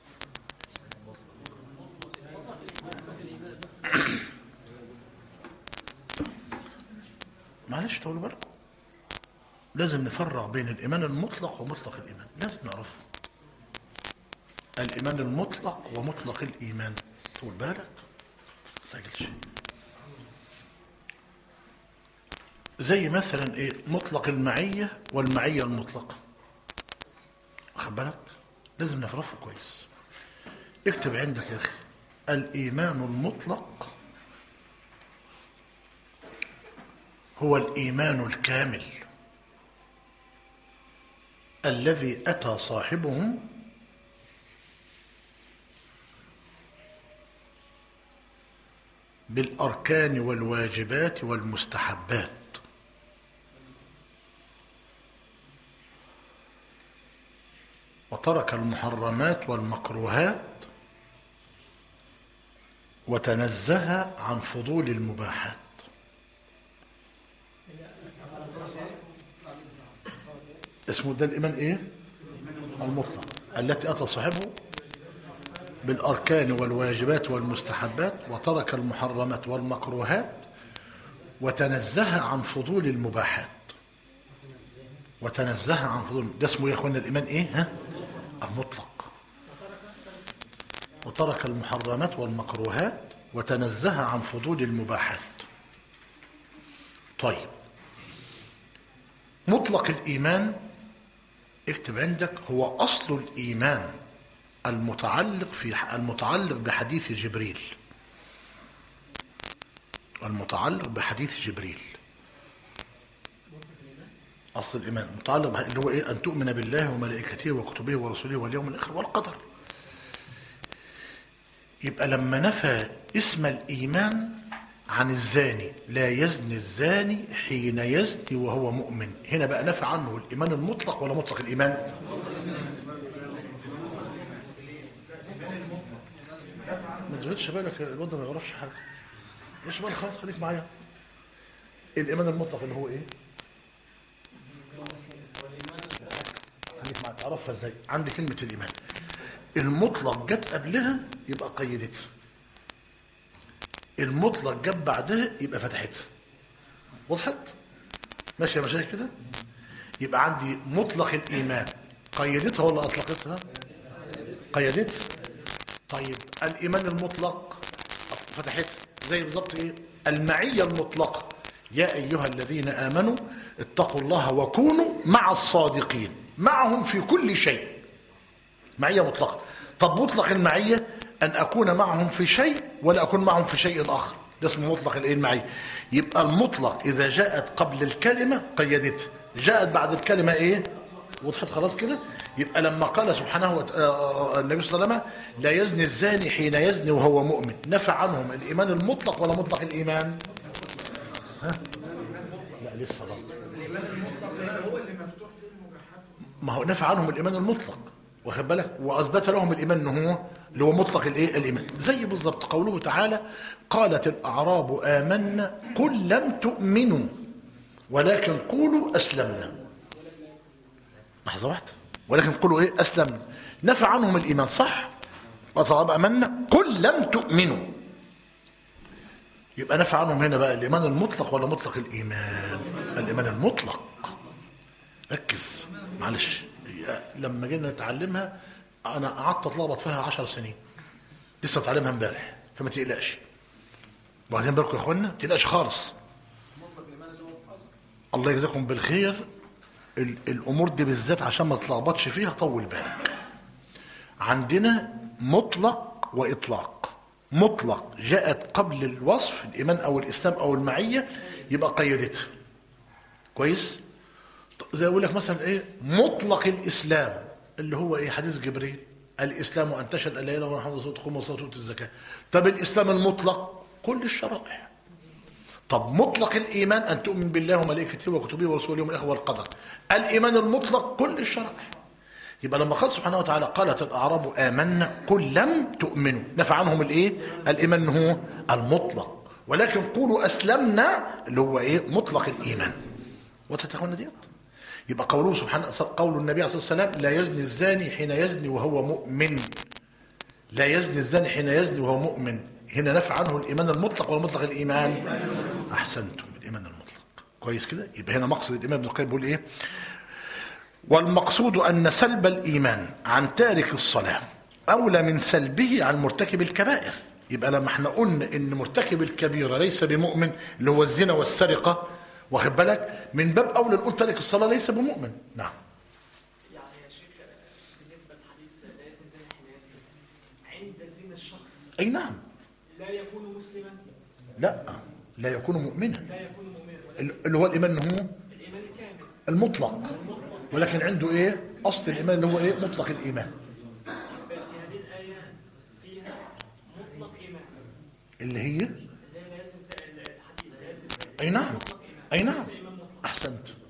Speaker 1: معلش تقولوا بالكم لازم نفرق بين الإيمان المطلق ومطلق الإيمان لازم نعرفه الإيمان المطلق ومطلق الإيمان طول بالك تستعجلش زي مثلا ايه مطلق المعية والمعية المطلقة واخد بالك لازم نعرفه كويس اكتب عندك يا اخي الايمان المطلق هو الايمان الكامل الذي اتى صاحبه بالاركان والواجبات والمستحبات وترك المحرمات والمكروهات وتنزه عن فضول المباحات اسمه ده الإيمان إيه؟ المطلق التي أتى صاحبه بالأركان والواجبات والمستحبات وترك المحرمات والمكروهات وتنزه عن فضول المباحات وتنزه عن فضول ده اسمه يا اخوانا الإيمان إيه؟ ها؟ المطلق وترك المحرمات والمكروهات وتنزه عن فضول المباحات طيب مطلق الإيمان اكتب عندك هو أصل الإيمان المتعلق في المتعلق بحديث جبريل المتعلق بحديث جبريل أصل الإيمان متعلق بح- اللي هو إيه أن تؤمن بالله وملائكته وكتبه ورسله واليوم الآخر والقدر يبقى لما نفى اسم الإيمان عن الزاني لا يزني الزاني حين يزني وهو مؤمن هنا بقى نفى عنه الإيمان المطلق ولا مطلق الإيمان ما تشغلش بالك الواد ده ما يعرفش حاجة مش بالك خلاص خليك معايا الإيمان المطلق اللي هو إيه خليك معايا تعرفها إزاي عندي كلمة الإيمان المطلق جت قبلها يبقى قيدتها المطلق جت بعدها يبقى فتحتها وضحت ماشي يا مشايخ كده يبقى عندي مطلق الإيمان قيدتها ولا أطلقتها قيدتها طيب الإيمان المطلق فتحتها زي بالظبط إيه المعية المطلقة يا أيها الذين آمنوا اتقوا الله وكونوا مع الصادقين معهم في كل شيء معية مطلقة طب مطلق المعية أن أكون معهم في شيء ولا أكون معهم في شيء آخر ده اسمه مطلق الإيه المعية يبقى المطلق إذا جاءت قبل الكلمة قيدتها جاءت بعد الكلمة إيه وضحت خلاص كده يبقى لما قال سبحانه وت... آه، النبي صلى الله عليه وسلم لا يزني الزاني حين يزني وهو مؤمن نفى عنهم الإيمان المطلق ولا مطلق الإيمان ها؟ لا لسه برضه ما هو نفى عنهم الايمان المطلق واخد بالك واثبت لهم الايمان ان هو اللي هو مطلق الايه الايمان زي بالظبط قوله تعالى قالت الاعراب آمنا قل لم تؤمنوا ولكن قولوا اسلمنا لحظه واحده ولكن قولوا ايه اسلمنا نفى عنهم الايمان صح وطلب امنا قل لم تؤمنوا يبقى نفى عنهم هنا بقى الايمان المطلق ولا مطلق الايمان الايمان المطلق ركز معلش هي لما جينا نتعلمها انا قعدت اتلخبط فيها عشر سنين لسه بتعلمها امبارح فما تقلقش واخدين بالكم يا اخوانا ما تقلقش خالص الله يجزاكم بالخير ال- الامور دي بالذات عشان ما تتلخبطش فيها طول بالك عندنا مطلق واطلاق مطلق جاءت قبل الوصف الايمان او الاسلام او المعيه يبقى قيدتها كويس زي اقول لك مثلا ايه مطلق الاسلام اللي هو ايه حديث جبريل الاسلام ان تشهد ان لا اله الا الله محمد رسول الله تقوم الصلاه وتؤتي الزكاه طب الاسلام المطلق كل الشرائع طب مطلق الايمان ان تؤمن بالله وملائكته وكتبه ورسوله واليوم الاخر والقدر الايمان المطلق كل الشرائع يبقى لما قال سبحانه وتعالى قالت الاعراب امنا قل لم تؤمنوا نفى عنهم الايه الايمان هو المطلق ولكن قولوا اسلمنا اللي هو ايه مطلق الايمان وتتخون ديت يبقى قوله سبحانه قول النبي عليه الصلاه والسلام لا يزني الزاني حين يزني وهو مؤمن لا يزني الزاني حين يزني وهو مؤمن هنا نفى عنه الايمان المطلق ولا مطلق الايمان احسنتم الايمان المطلق كويس كده يبقى هنا مقصد الامام ابن القيم بيقول ايه والمقصود ان سلب الايمان عن تارك الصلاه اولى من سلبه عن مرتكب الكبائر يبقى لما احنا قلنا ان مرتكب الكبيره ليس بمؤمن اللي هو الزنا والسرقه واخد بالك من باب اولى نقول تارك الصلاه ليس بمؤمن نعم
Speaker 3: يعني يا شيخ بالنسبه للحديث لا يزن زنا حين يزن عند زنا الشخص
Speaker 1: اي نعم
Speaker 3: لا يكون مسلما
Speaker 1: لا لا يكون مؤمنا
Speaker 3: لا يكون مؤمنا ولكن
Speaker 1: اللي هو الايمان هو
Speaker 3: الايمان الكامل
Speaker 1: المطلق ولكن عنده ايه اصل الايمان اللي هو ايه مطلق الايمان
Speaker 3: في هذه الايه فيها مطلق ايمان
Speaker 1: اللي هي
Speaker 3: اللي هي لا يزن زنا الحديث لا يزن زنا
Speaker 1: اي نعم
Speaker 3: مطلق ايمان
Speaker 1: اي نعم
Speaker 3: ليس ايمان مطلق
Speaker 1: احسنت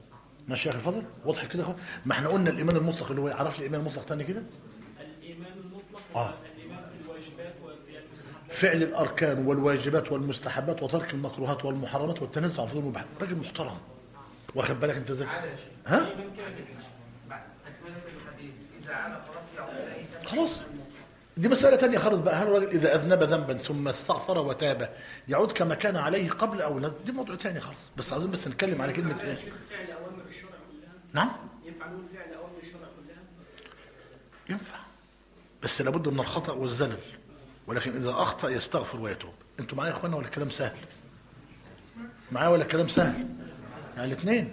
Speaker 1: ماشي يا اخي الفضل واضح كده يا اخوان ما احنا قلنا الايمان المطلق اللي هو عرف الايمان المطلق تاني كده
Speaker 3: الايمان المطلق
Speaker 1: آه.
Speaker 3: الايمان في الواجبات والمستحبات
Speaker 1: فعل الاركان والواجبات والمستحبات وترك المكروهات والمحرمات والتنزع عن فضول المباح راجل محترم واخد بالك انت ازاي ها
Speaker 3: ايمان كامل
Speaker 4: تكملة الحديث إذا عاد خلاص يعود إلى أي تنبيه
Speaker 1: خلاص دي مسألة تانية خالص بقى هل الراجل إذا أذنب ذنبا ثم استغفر وتاب يعود كما كان عليه قبل أو لا دي موضوع تاني خالص بس عاوزين بس نتكلم على كلمة إيه
Speaker 3: فعل اوامر الشرع كلها
Speaker 1: نعم
Speaker 3: يفعلون فعل اوامر الشرع كلها
Speaker 1: ينفع بس لابد من الخطأ والزلل ولكن إذا أخطأ يستغفر ويتوب أنتوا معايا يا إخوانا ولا الكلام سهل معايا ولا الكلام سهل يعني الاثنين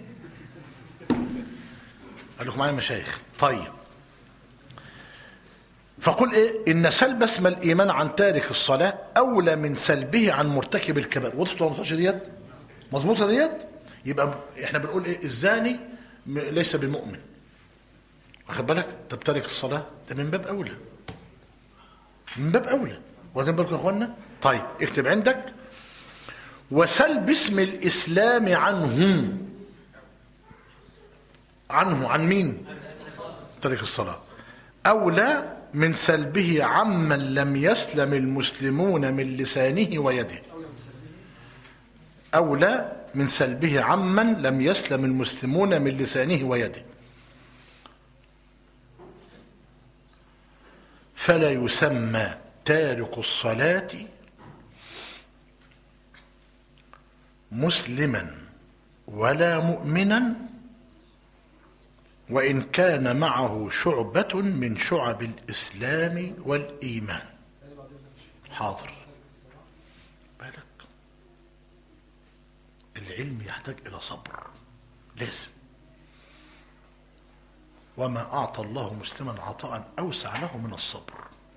Speaker 1: قال لكم معايا مشايخ طيب فقل ايه ان سلب اسم الايمان عن تارك الصلاه اولى من سلبه عن مرتكب الكبائر وضحت ولا ما وضحتش ديت مظبوطه ديت يبقى احنا بنقول ايه الزاني م- ليس بمؤمن واخد بالك طب تارك الصلاه ده من باب اولى من باب اولى واخدين بالكم يا اخوانا طيب اكتب عندك وسلب اسم الاسلام عنه عنه عن مين تارك الصلاه اولى من سلبه عمن لم يسلم المسلمون من لسانه ويده اولى من سلبه عمن لم يسلم المسلمون من لسانه ويده فلا يسمى تارك الصلاة مسلما ولا مؤمنا وإن كان معه شعبة من شعب الإسلام والإيمان حاضر بالك العلم يحتاج إلى صبر لازم وما أعطى الله مسلما عطاء أوسع له من الصبر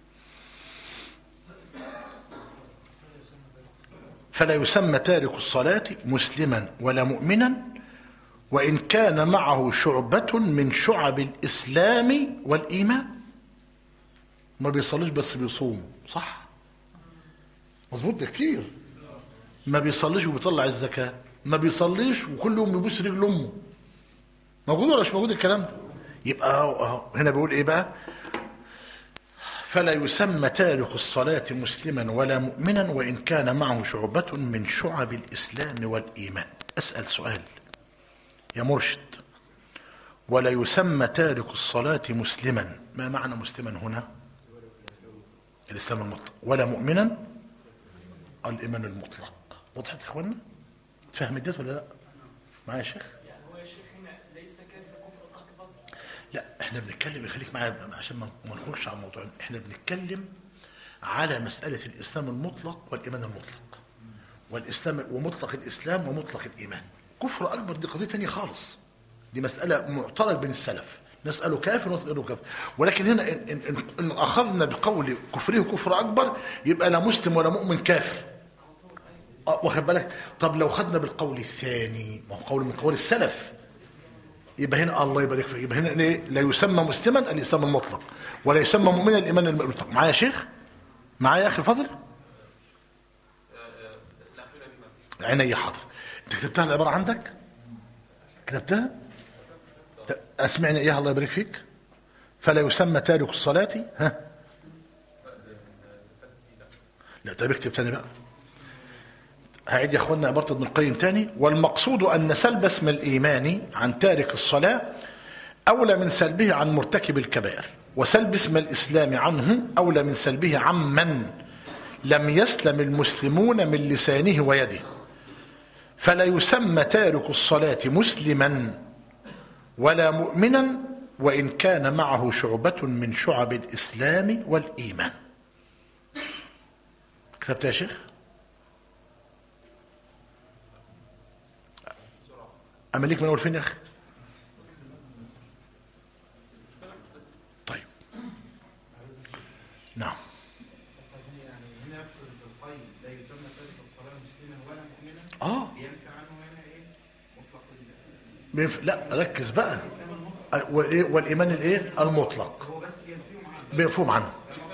Speaker 1: فلا يسمى تارك الصلاة مسلما ولا مؤمنا وإن كان معه شعبة من شعب الإسلام والإيمان ما بيصليش بس بيصوم صح مظبوط ده كتير ما بيصليش وبيطلع الزكاة ما بيصليش وكل يوم يبوس رجل أمه موجود ولا مش موجود الكلام ده يبقى أهو- أهو هنا بيقول ايه بقى فلا يسمى تارك الصلاة مسلما ولا مؤمنا وإن كان معه شعبة من شعب الإسلام والإيمان أسأل سؤال يا مرشد ولا يسمى تارك الصلاة مسلما ما معنى مسلما هنا الإسلام المطلق ولا مؤمنا الإيمان المطلق وضحت يا إخوانا فهم ديت ولا لا معايا يا شيخ
Speaker 3: يعني هو يا شيخ هنا ليس كافر كفر اكبر
Speaker 1: لا احنا بنتكلم خليك معايا عشان ما ما نخرجش على الموضوع احنا بنتكلم على مسألة الإسلام المطلق والإيمان المطلق والإسلام ومطلق الإسلام ومطلق الإيمان كفر أكبر دي قضية تانية خالص دي مسألة معترض بين السلف نسأله كافر ونسأله كافر ولكن هنا إن, إن, إن, إن أخذنا بقول كفره كفر أكبر يبقى لا مسلم ولا مؤمن كافر آه، واخد بالك طب لو خدنا بالقول الثاني ما هو قول من قول السلف يبقى هنا الله يبارك فيك يبقى هنا ليه لا يسمى مسلما الاسلام المطلق ولا يسمى مؤمنا الايمان المطلق معايا يا شيخ معايا يا اخي الفاضل عيني حاضر انت كتبتها العباره عندك كتبتها ت- اسمعني اياها الله يبارك فيك فلا يسمى تارك الصلاه ها لا طيب اكتب تاني بقى هعيد يا اخوانا عباره ابن القيم تاني والمقصود ان سلب اسم الايمان عن تارك الصلاه اولى من سلبه عن مرتكب الكبائر وسلب اسم الاسلام عنه اولى من سلبه عمن لم يسلم المسلمون من لسانه ويده فلا يسمى تارك الصلاه مسلما ولا مؤمنا وان كان معه شعبه من شعب الاسلام والايمان كتبت يا شيخ أما ليك من أول فين يا أخي طيب نعم
Speaker 4: يعني هنا في القيد لا يسمى تارك الصلاة مسلما ولا مؤمنا
Speaker 1: آه
Speaker 4: بينفع عنه هنا إيه مطلق ال-
Speaker 1: بينف... لا ركز بقى وإيه والإيمان الإيه المطلق
Speaker 4: هو بس بينفيهم عنه
Speaker 1: بيفهم عنه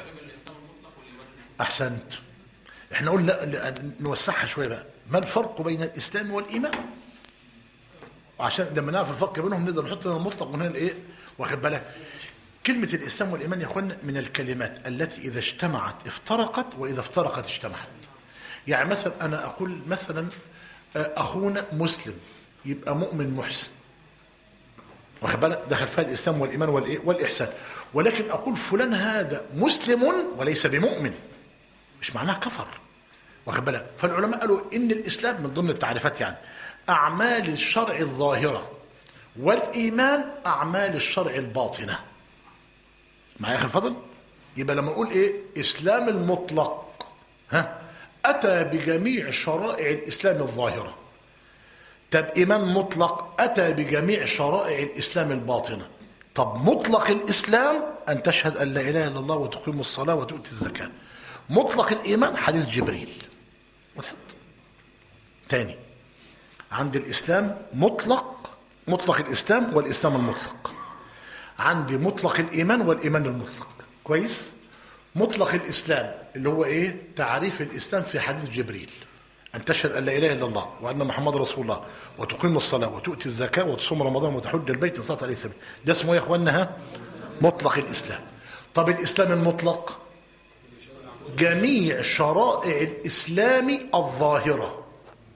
Speaker 1: أحسنت احنا قلنا لا- نوسعها شوية بقى ما الفرق بين الإسلام والإيمان وعشان لما نعرف الفرق بينهم نقدر نحط هنا المطلق وهنا الايه واخد بالك كلمة الإسلام والإيمان يا أخوانا من الكلمات التي إذا اجتمعت افترقت وإذا افترقت اجتمعت يعني مثلا أنا أقول مثلا آه، أخونا مسلم يبقى مؤمن محسن واخد بالك دخل فيها الإسلام والإيمان والإيه والإحسان ولكن أقول فلان هذا مسلم وليس بمؤمن مش معناها كفر واخد بالك فالعلماء قالوا إن الإسلام من ضمن التعريفات يعني أعمال الشرع الظاهرة والإيمان أعمال الشرع الباطنة معايا اخي الفضل يبقى لما نقول ايه اسلام المطلق ها اتى بجميع شرائع الاسلام الظاهره طب ايمان مطلق اتى بجميع شرائع الاسلام الباطنه طب مطلق الاسلام ان تشهد ان لا اله الا الله وتقيم الصلاه وتؤتي الزكاه مطلق الايمان حديث جبريل وضحت تاني عند الاسلام مطلق مطلق الاسلام والاسلام المطلق عندي مطلق الإيمان والإيمان المطلق كويس مطلق الإسلام اللي هو إيه تعريف الإسلام في حديث جبريل أن تشهد أن لا إله إلا الله وأن محمد رسول الله وتقيم الصلاة وتؤتي الزكاة وتصوم رمضان وتحج البيت وصلاة عليه سبيل ده اسمه إيه يا إخواننا ها مطلق الإسلام طب الإسلام المطلق جميع شرائع الإسلام الظاهرة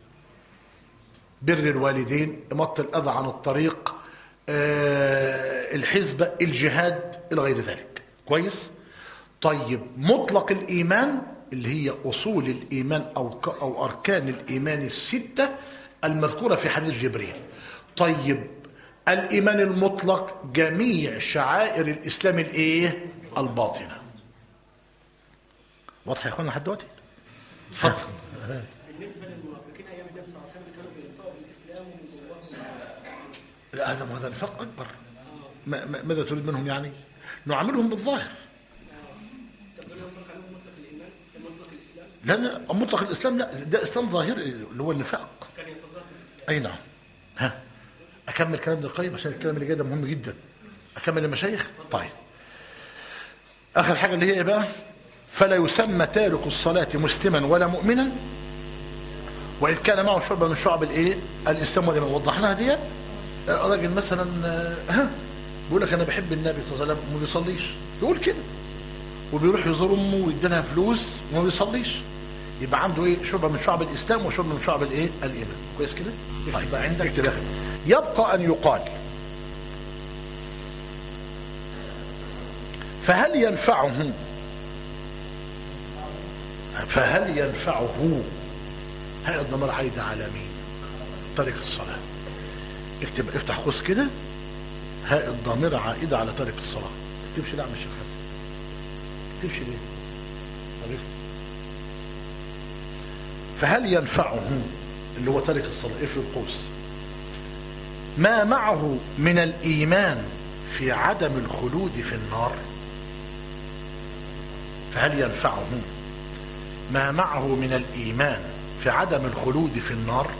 Speaker 1: بر الوالدين إماطة الأذى عن الطريق آه، الحزبة الجهاد إلى غير ذلك كويس طيب مطلق الإيمان اللي هي أصول الإيمان أو, ك- أو أركان الإيمان الستة المذكورة في حديث جبريل طيب الإيمان المطلق جميع شعائر الإسلام الإيه الباطنة واضح يا أخوانا لحد دلوقتي اتفضل
Speaker 2: بالنسبه للمنافقين ايام النبي صلى الله عليه وسلم كانوا بينطقوا بالاسلام ومن جواهم
Speaker 1: لا هذا هذا نفاق أكبر ما- ما- ماذا تريد منهم يعني نعاملهم بالظاهر
Speaker 2: طب دول ينطق عليهم مطلق الايمان مطلق الاسلام
Speaker 1: لا لا مطلق الاسلام لا ده اسلام ظاهري اللي هو النفاق
Speaker 2: كان يتظاهر بالاسلام
Speaker 1: اي نعم ها اكمل كلام ابن القيم عشان الكلام اللي جاي ده مهم جدا اكمل المشايخ طيب اخر حاجه اللي هي ايه بقى فلا يسمى تارك الصلاه مسلما ولا مؤمنا وان كان معه شعبه من شعب الايه الاسلام والايمان وضحناها ديت آه، راجل مثلا آه، ها بيقول لك انا بحب النبي صلى الله عليه وسلم وما بيصليش يقول كده وبيروح يزور امه ويدي لها فلوس وما بيصليش يبقى عنده ايه شعبه من شعب الاسلام وشعبه من شعب الايه الايمان كويس كده طيب يبقى عندك تبقى يبقى ان يقال فهل ينفعه فهل ينفعه هذا الضمير عايد على مين تارك الصلاه اكتب افتح قوس كده هاء الضمير عائده على تارك الصلاه ما تكتبش لا يا شيخ حسن ما تكتبش ليه عرفت فهل ينفعه اللي هو تارك الصلاة ايه في القوس ما معه من الإيمان في عدم الخلود في النار فهل ينفعه ما معه من الإيمان في عدم الخلود في النار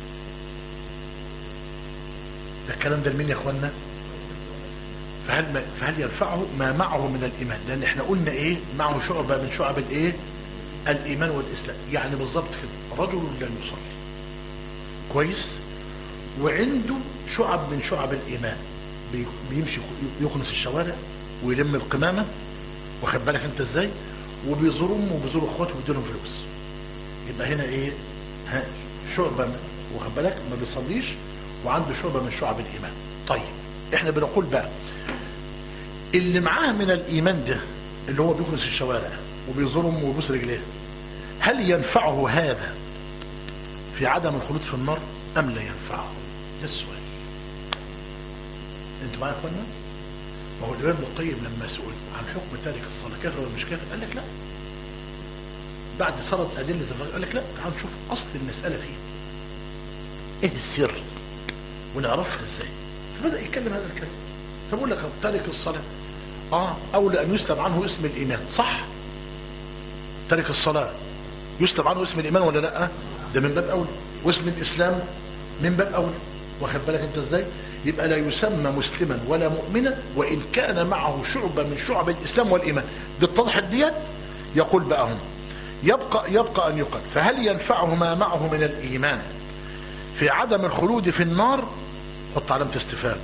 Speaker 1: ده الكلام ده لمين يا اخوانا فهل ما فهل ينفعه ما معه من الايمان لان احنا قلنا ايه معه شعبه من شعب الايه الايمان والاسلام يعني بالظبط كده رجل لا يصلي كويس وعنده شعب من شعب الايمان بي- بيمشي يكنس الشوارع ويلم القمامه واخد بالك انت ازاي وبيزور امه وبيزور اخواته وبيديلهم فلوس يبقى هنا ايه ها شعبه من- واخد بالك ما بيصليش وعنده شعبه من شعب الايمان طيب احنا بنقول بقى اللي معاه من الايمان ده اللي هو بيكنس الشوارع وبيزور امه ويبوس رجليه هل ينفعه هذا في عدم الخلود في النار ام لا ينفعه ده السؤال انتوا معايا يا اخوانا ما هو الامام ابن القيم لما سئل عن حكم تارك الصلاه كافر ولا مش كافر قال لك لا بعد سرد ادله الرجل قال لك لا تعال نشوف اصل المساله فيه ايه السر ونعرفها ازاي فبدا يتكلم هذا الكلام فبقول لك تارك الصلاه اه اولى ان يسلب عنه اسم الايمان صح تارك الصلاه يسلب عنه اسم الايمان ولا لا ده من باب اولى واسم الاسلام من باب اولى واخد بالك انت ازاي يبقى لا يسمى مسلما ولا مؤمنا وان كان معه شعبه من شعب الاسلام والايمان دي اتضحت ديت يقول بقى هم يبقى يبقى ان يقال فهل ينفعه ما معه من الايمان في عدم الخلود في النار حط علامة استفهام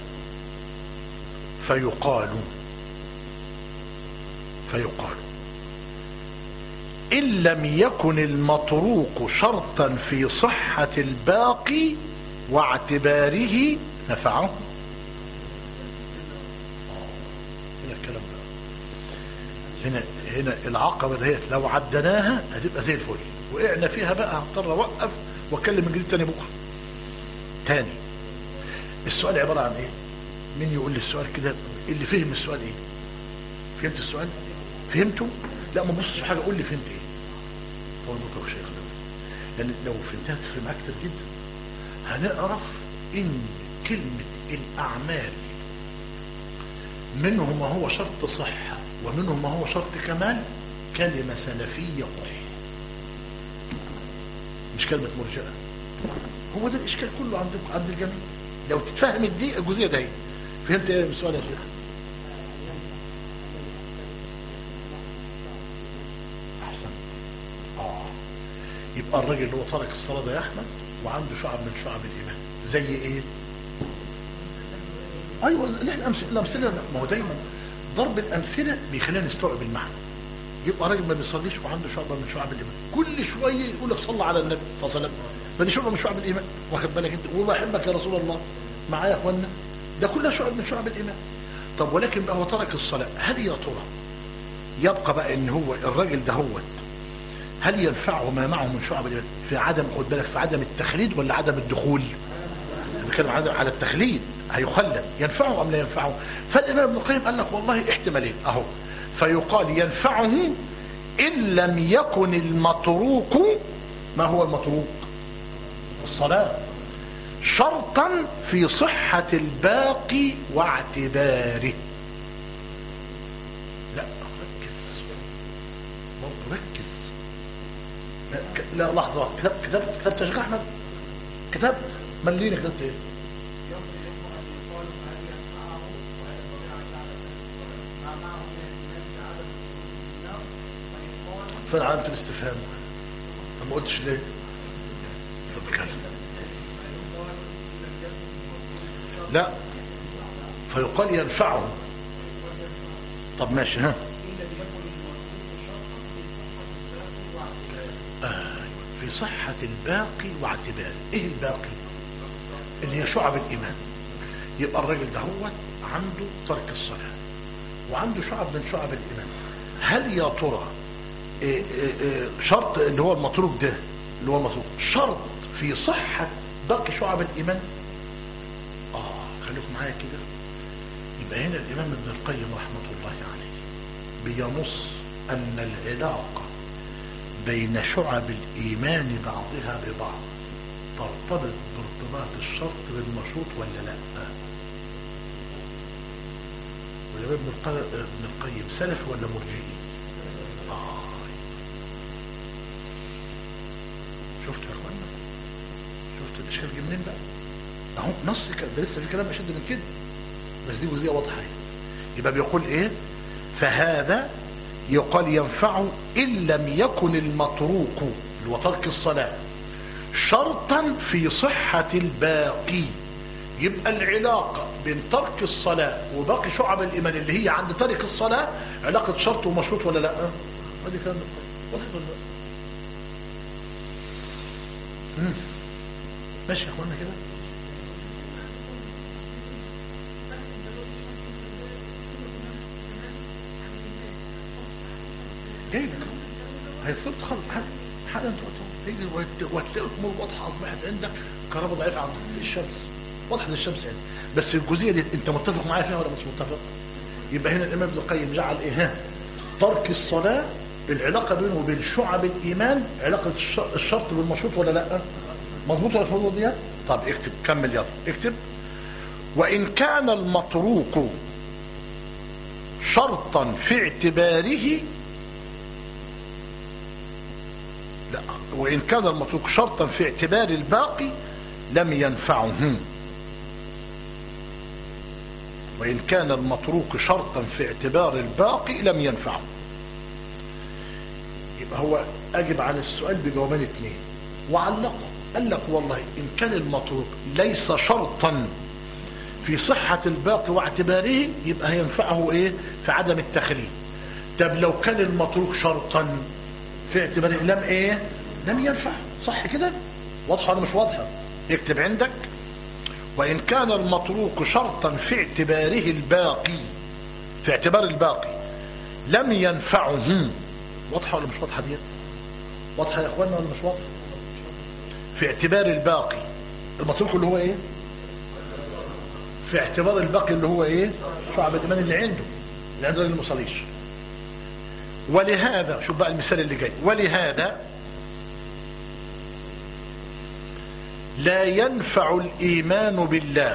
Speaker 1: فيقال فيقال إن لم يكن المطروق شرطا في صحة الباقي واعتباره نفعه هنا الكلام ده هنا هنا العقبة دهيت لو عدناها هتبقى زي الفل وقعنا فيها بقى هضطر اوقف واتكلم من جديد تاني بكره تاني السؤال عبارة عن ايه مين يقول لي السؤال كده اللي فهم السؤال ايه فهمت السؤال فهمته لا ما بصش في حاجه قول لي فهمت ايه هو المطلق شيخ ده لان لو فهمتها تفرق معاك كتير جدا هنعرف ان كلمه الاعمال منه ما هو شرط صحه ومنه ما هو شرط كمال كلمه سلفيه قح مش كلمه مرجئه هو ده الاشكال كله عند عند الجميع لو تتفهم دي الجزئيه دي فهمت ايه السؤال يا شيخ احسن اه يبقى الراجل اللي هو ترك الصلاه ده يا احمد وعنده شعب من شعب الايمان زي ايه ايوه نحن أمس- الامثله ما هو دايما ضرب الامثله بيخلينا نستوعب المعنى يبقى راجل ما بيصليش وعنده شعبه من شعب الايمان كل شويه يقول لك صلى على النبي صلى الله عليه وسلم فدي شعبه من شعب الايمان واخد بالك انت وبحبك يا رسول الله معايا يا اخوانا ده كلها شعب من شعب الايمان طب ولكن بقى هو ترك الصلاه هل يا ترى يبقى بقى ان هو الراجل ده هو هل ينفعه ما معه من شعب الايمان في عدم خد بالك في عدم التخليد ولا عدم الدخول بنتكلم عن- على التخليد هيخلد ينفعه ام لا ينفعه فالامام ابن القيم قال لك والله احتمالين اهو فيقال ينفعه ان لم يكن المتروك ما هو المتروك الصلاه شرطا في صحه الباقي واعتباره لا ركز برضه ركز لا, ك- لا لحظه كتبت كتبت كتبت يا شيخ احمد كتبت مليني كتبت ايه فين علامة الاستفهام طب ما قلتش ليه طب اتكلم لا فيقال ينفعه طب ماشي ها آه في صحة الباقي واعتباره ايه الباقي اللي هي شعب الايمان يبقى الراجل ده هو عنده ترك الصلاة وعنده شعب من شعب الايمان هل يا ترى إيه إيه إيه شرط اللي هو المتروك ده اللي هو المتروك شرط في صحة باقي شعب الإيمان آه خليكم معايا كده يبقى هنا الإمام ابن القيم رحمة الله عليه بينص أن العلاقة بين شعب الإيمان بعضها ببعض ترتبط بارتباط الشرط بالمشروط ولا لا والإمام ابن القيم, ابن القيم سلف ولا مرجئي آه. شفت يا اخوانا شفت الاشكال جه منين بقى اهو نص كده ده لسه في كلام اشد من كده بس دي جزئيه واضحه يعني. يبقى بيقول ايه فهذا يقال ينفع ان لم يكن المتروك اللي هو ترك الصلاه شرطا في صحه الباقي يبقى العلاقة بين ترك الصلاة وباقي شعب الإيمان اللي هي عند ترك الصلاة علاقة شرط ومشروط ولا لا؟ هذه كلام واضح ولا لا؟ مم. ماشي يا اخوانا كده جاي لك هيصير خلق حاجه انت تيجي وهتلاقي الامور واضحه اصبحت عندك كهرباء ضعيفه عند الشمس واضحه الشمس يعني بس الجزئيه دي انت متفق معايا فيها ولا مش متفق؟ يبقى هنا الامام ابن القيم جعل ايه ها؟ ترك الصلاه العلاقه بينه وبين شعب الايمان علاقه الش- الشرط بالمشروط ولا لا؟ مظبوط ولا الفوضى دي؟ طب اكتب كمل يلا اكتب وان كان المتروك شرطا في اعتباره لا وإن كان المتروك شرطا في اعتبار الباقي لم ينفعه وإن كان المتروك شرطا في اعتبار الباقي لم ينفعه يبقى هو أجب عن السؤال بجوابين اثنين وعلقه قال لك والله إن كان المتروك ليس شرطا في صحة الباقي واعتباره يبقى هينفعه ايه في عدم التخليل طب لو كان المتروك شرطا في اعتباره لم ايه لم ينفع صح كده واضحة ولا مش واضحة اكتب عندك وإن كان المتروك شرطا في اعتباره الباقي في اعتبار الباقي لم ينفعه واضحة ولا مش واضحة دي واضحة يا اخوانا ولا مش واضحة في اعتبار الباقي المتروك اللي هو ايه في اعتبار الباقي اللي هو ايه شعب الايمان اللي عنده اللي عنده اللي المصليش ولهذا شوف بقى المثال اللي جاي ولهذا لا ينفع الايمان بالله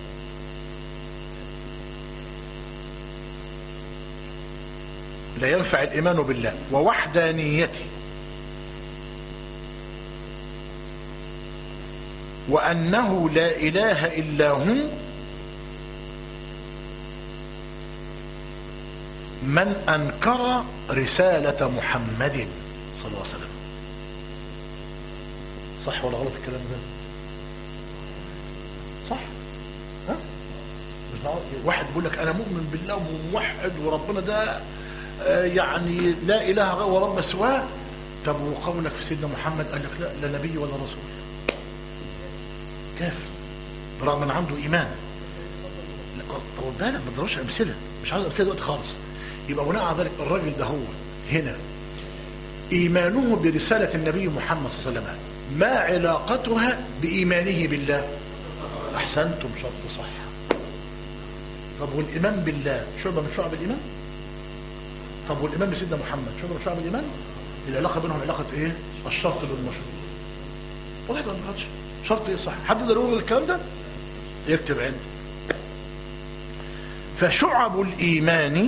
Speaker 1: لا ينفع الايمان بالله ووحدانيته وانه لا اله الا هو من انكر رساله محمد صلى الله عليه وسلم صح ولا غلط الكلام ده صح ها مش معقول. واحد بيقول لك انا مؤمن بالله وموحد وربنا ده آه، يعني لا اله غير ورب سواه طب وقولك في سيدنا محمد قال لك لا لا نبي ولا رسول كافر برغم ان عنده ايمان لا طول بالك ما تضربش امثله مش عاوز امثله دلوقتي خالص يبقى بناء على ذلك الراجل ده هو هنا ايمانه برساله النبي محمد صلى الله عليه وسلم ما علاقتها بايمانه بالله احسنتم شرط صح طب والايمان بالله شعبه من شعب الايمان طب والايمان بسيدنا محمد شعبه من شعب الايمان العلاقه بينهم علاقه ايه الشرط بالمشروط واضح ولا ما واضحش؟ شرط ايه صح حد يقدر يقول الكلام ده يكتب عنده فشعب الايمان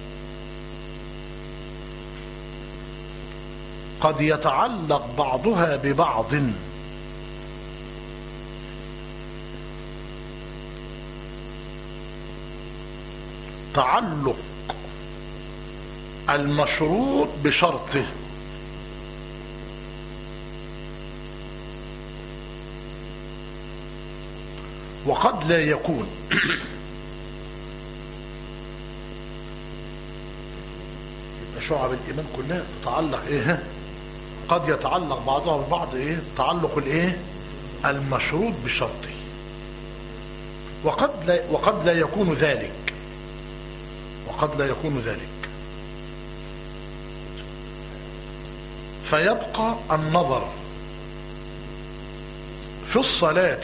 Speaker 1: قد يتعلق بعضها ببعض تعلق المشروط بشرطه وقد لا يكون يبقى شعب الايمان كلها تتعلق ايه قد يتعلق بعضها ببعض ايه تعلق الايه المشروط بشرطه وقد لا وقد لا يكون ذلك وقد لا يكون ذلك فيبقى النظر في الصلاه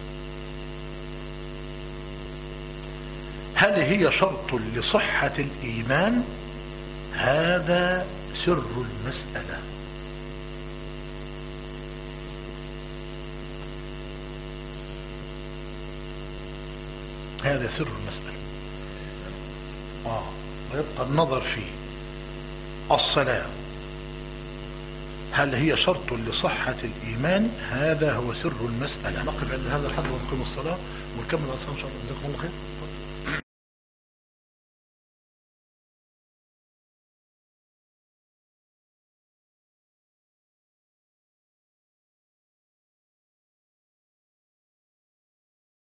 Speaker 1: هل هي شرط لصحة الإيمان هذا سر المسألة هذا سر المسألة آه ويبقى النظر في الصلاة هل هي شرط لصحة الإيمان هذا هو سر المسألة نقف عند هذا الحد ونقيم الصلاة ونكمل الصلاة إن شاء الله جزاكم الله خير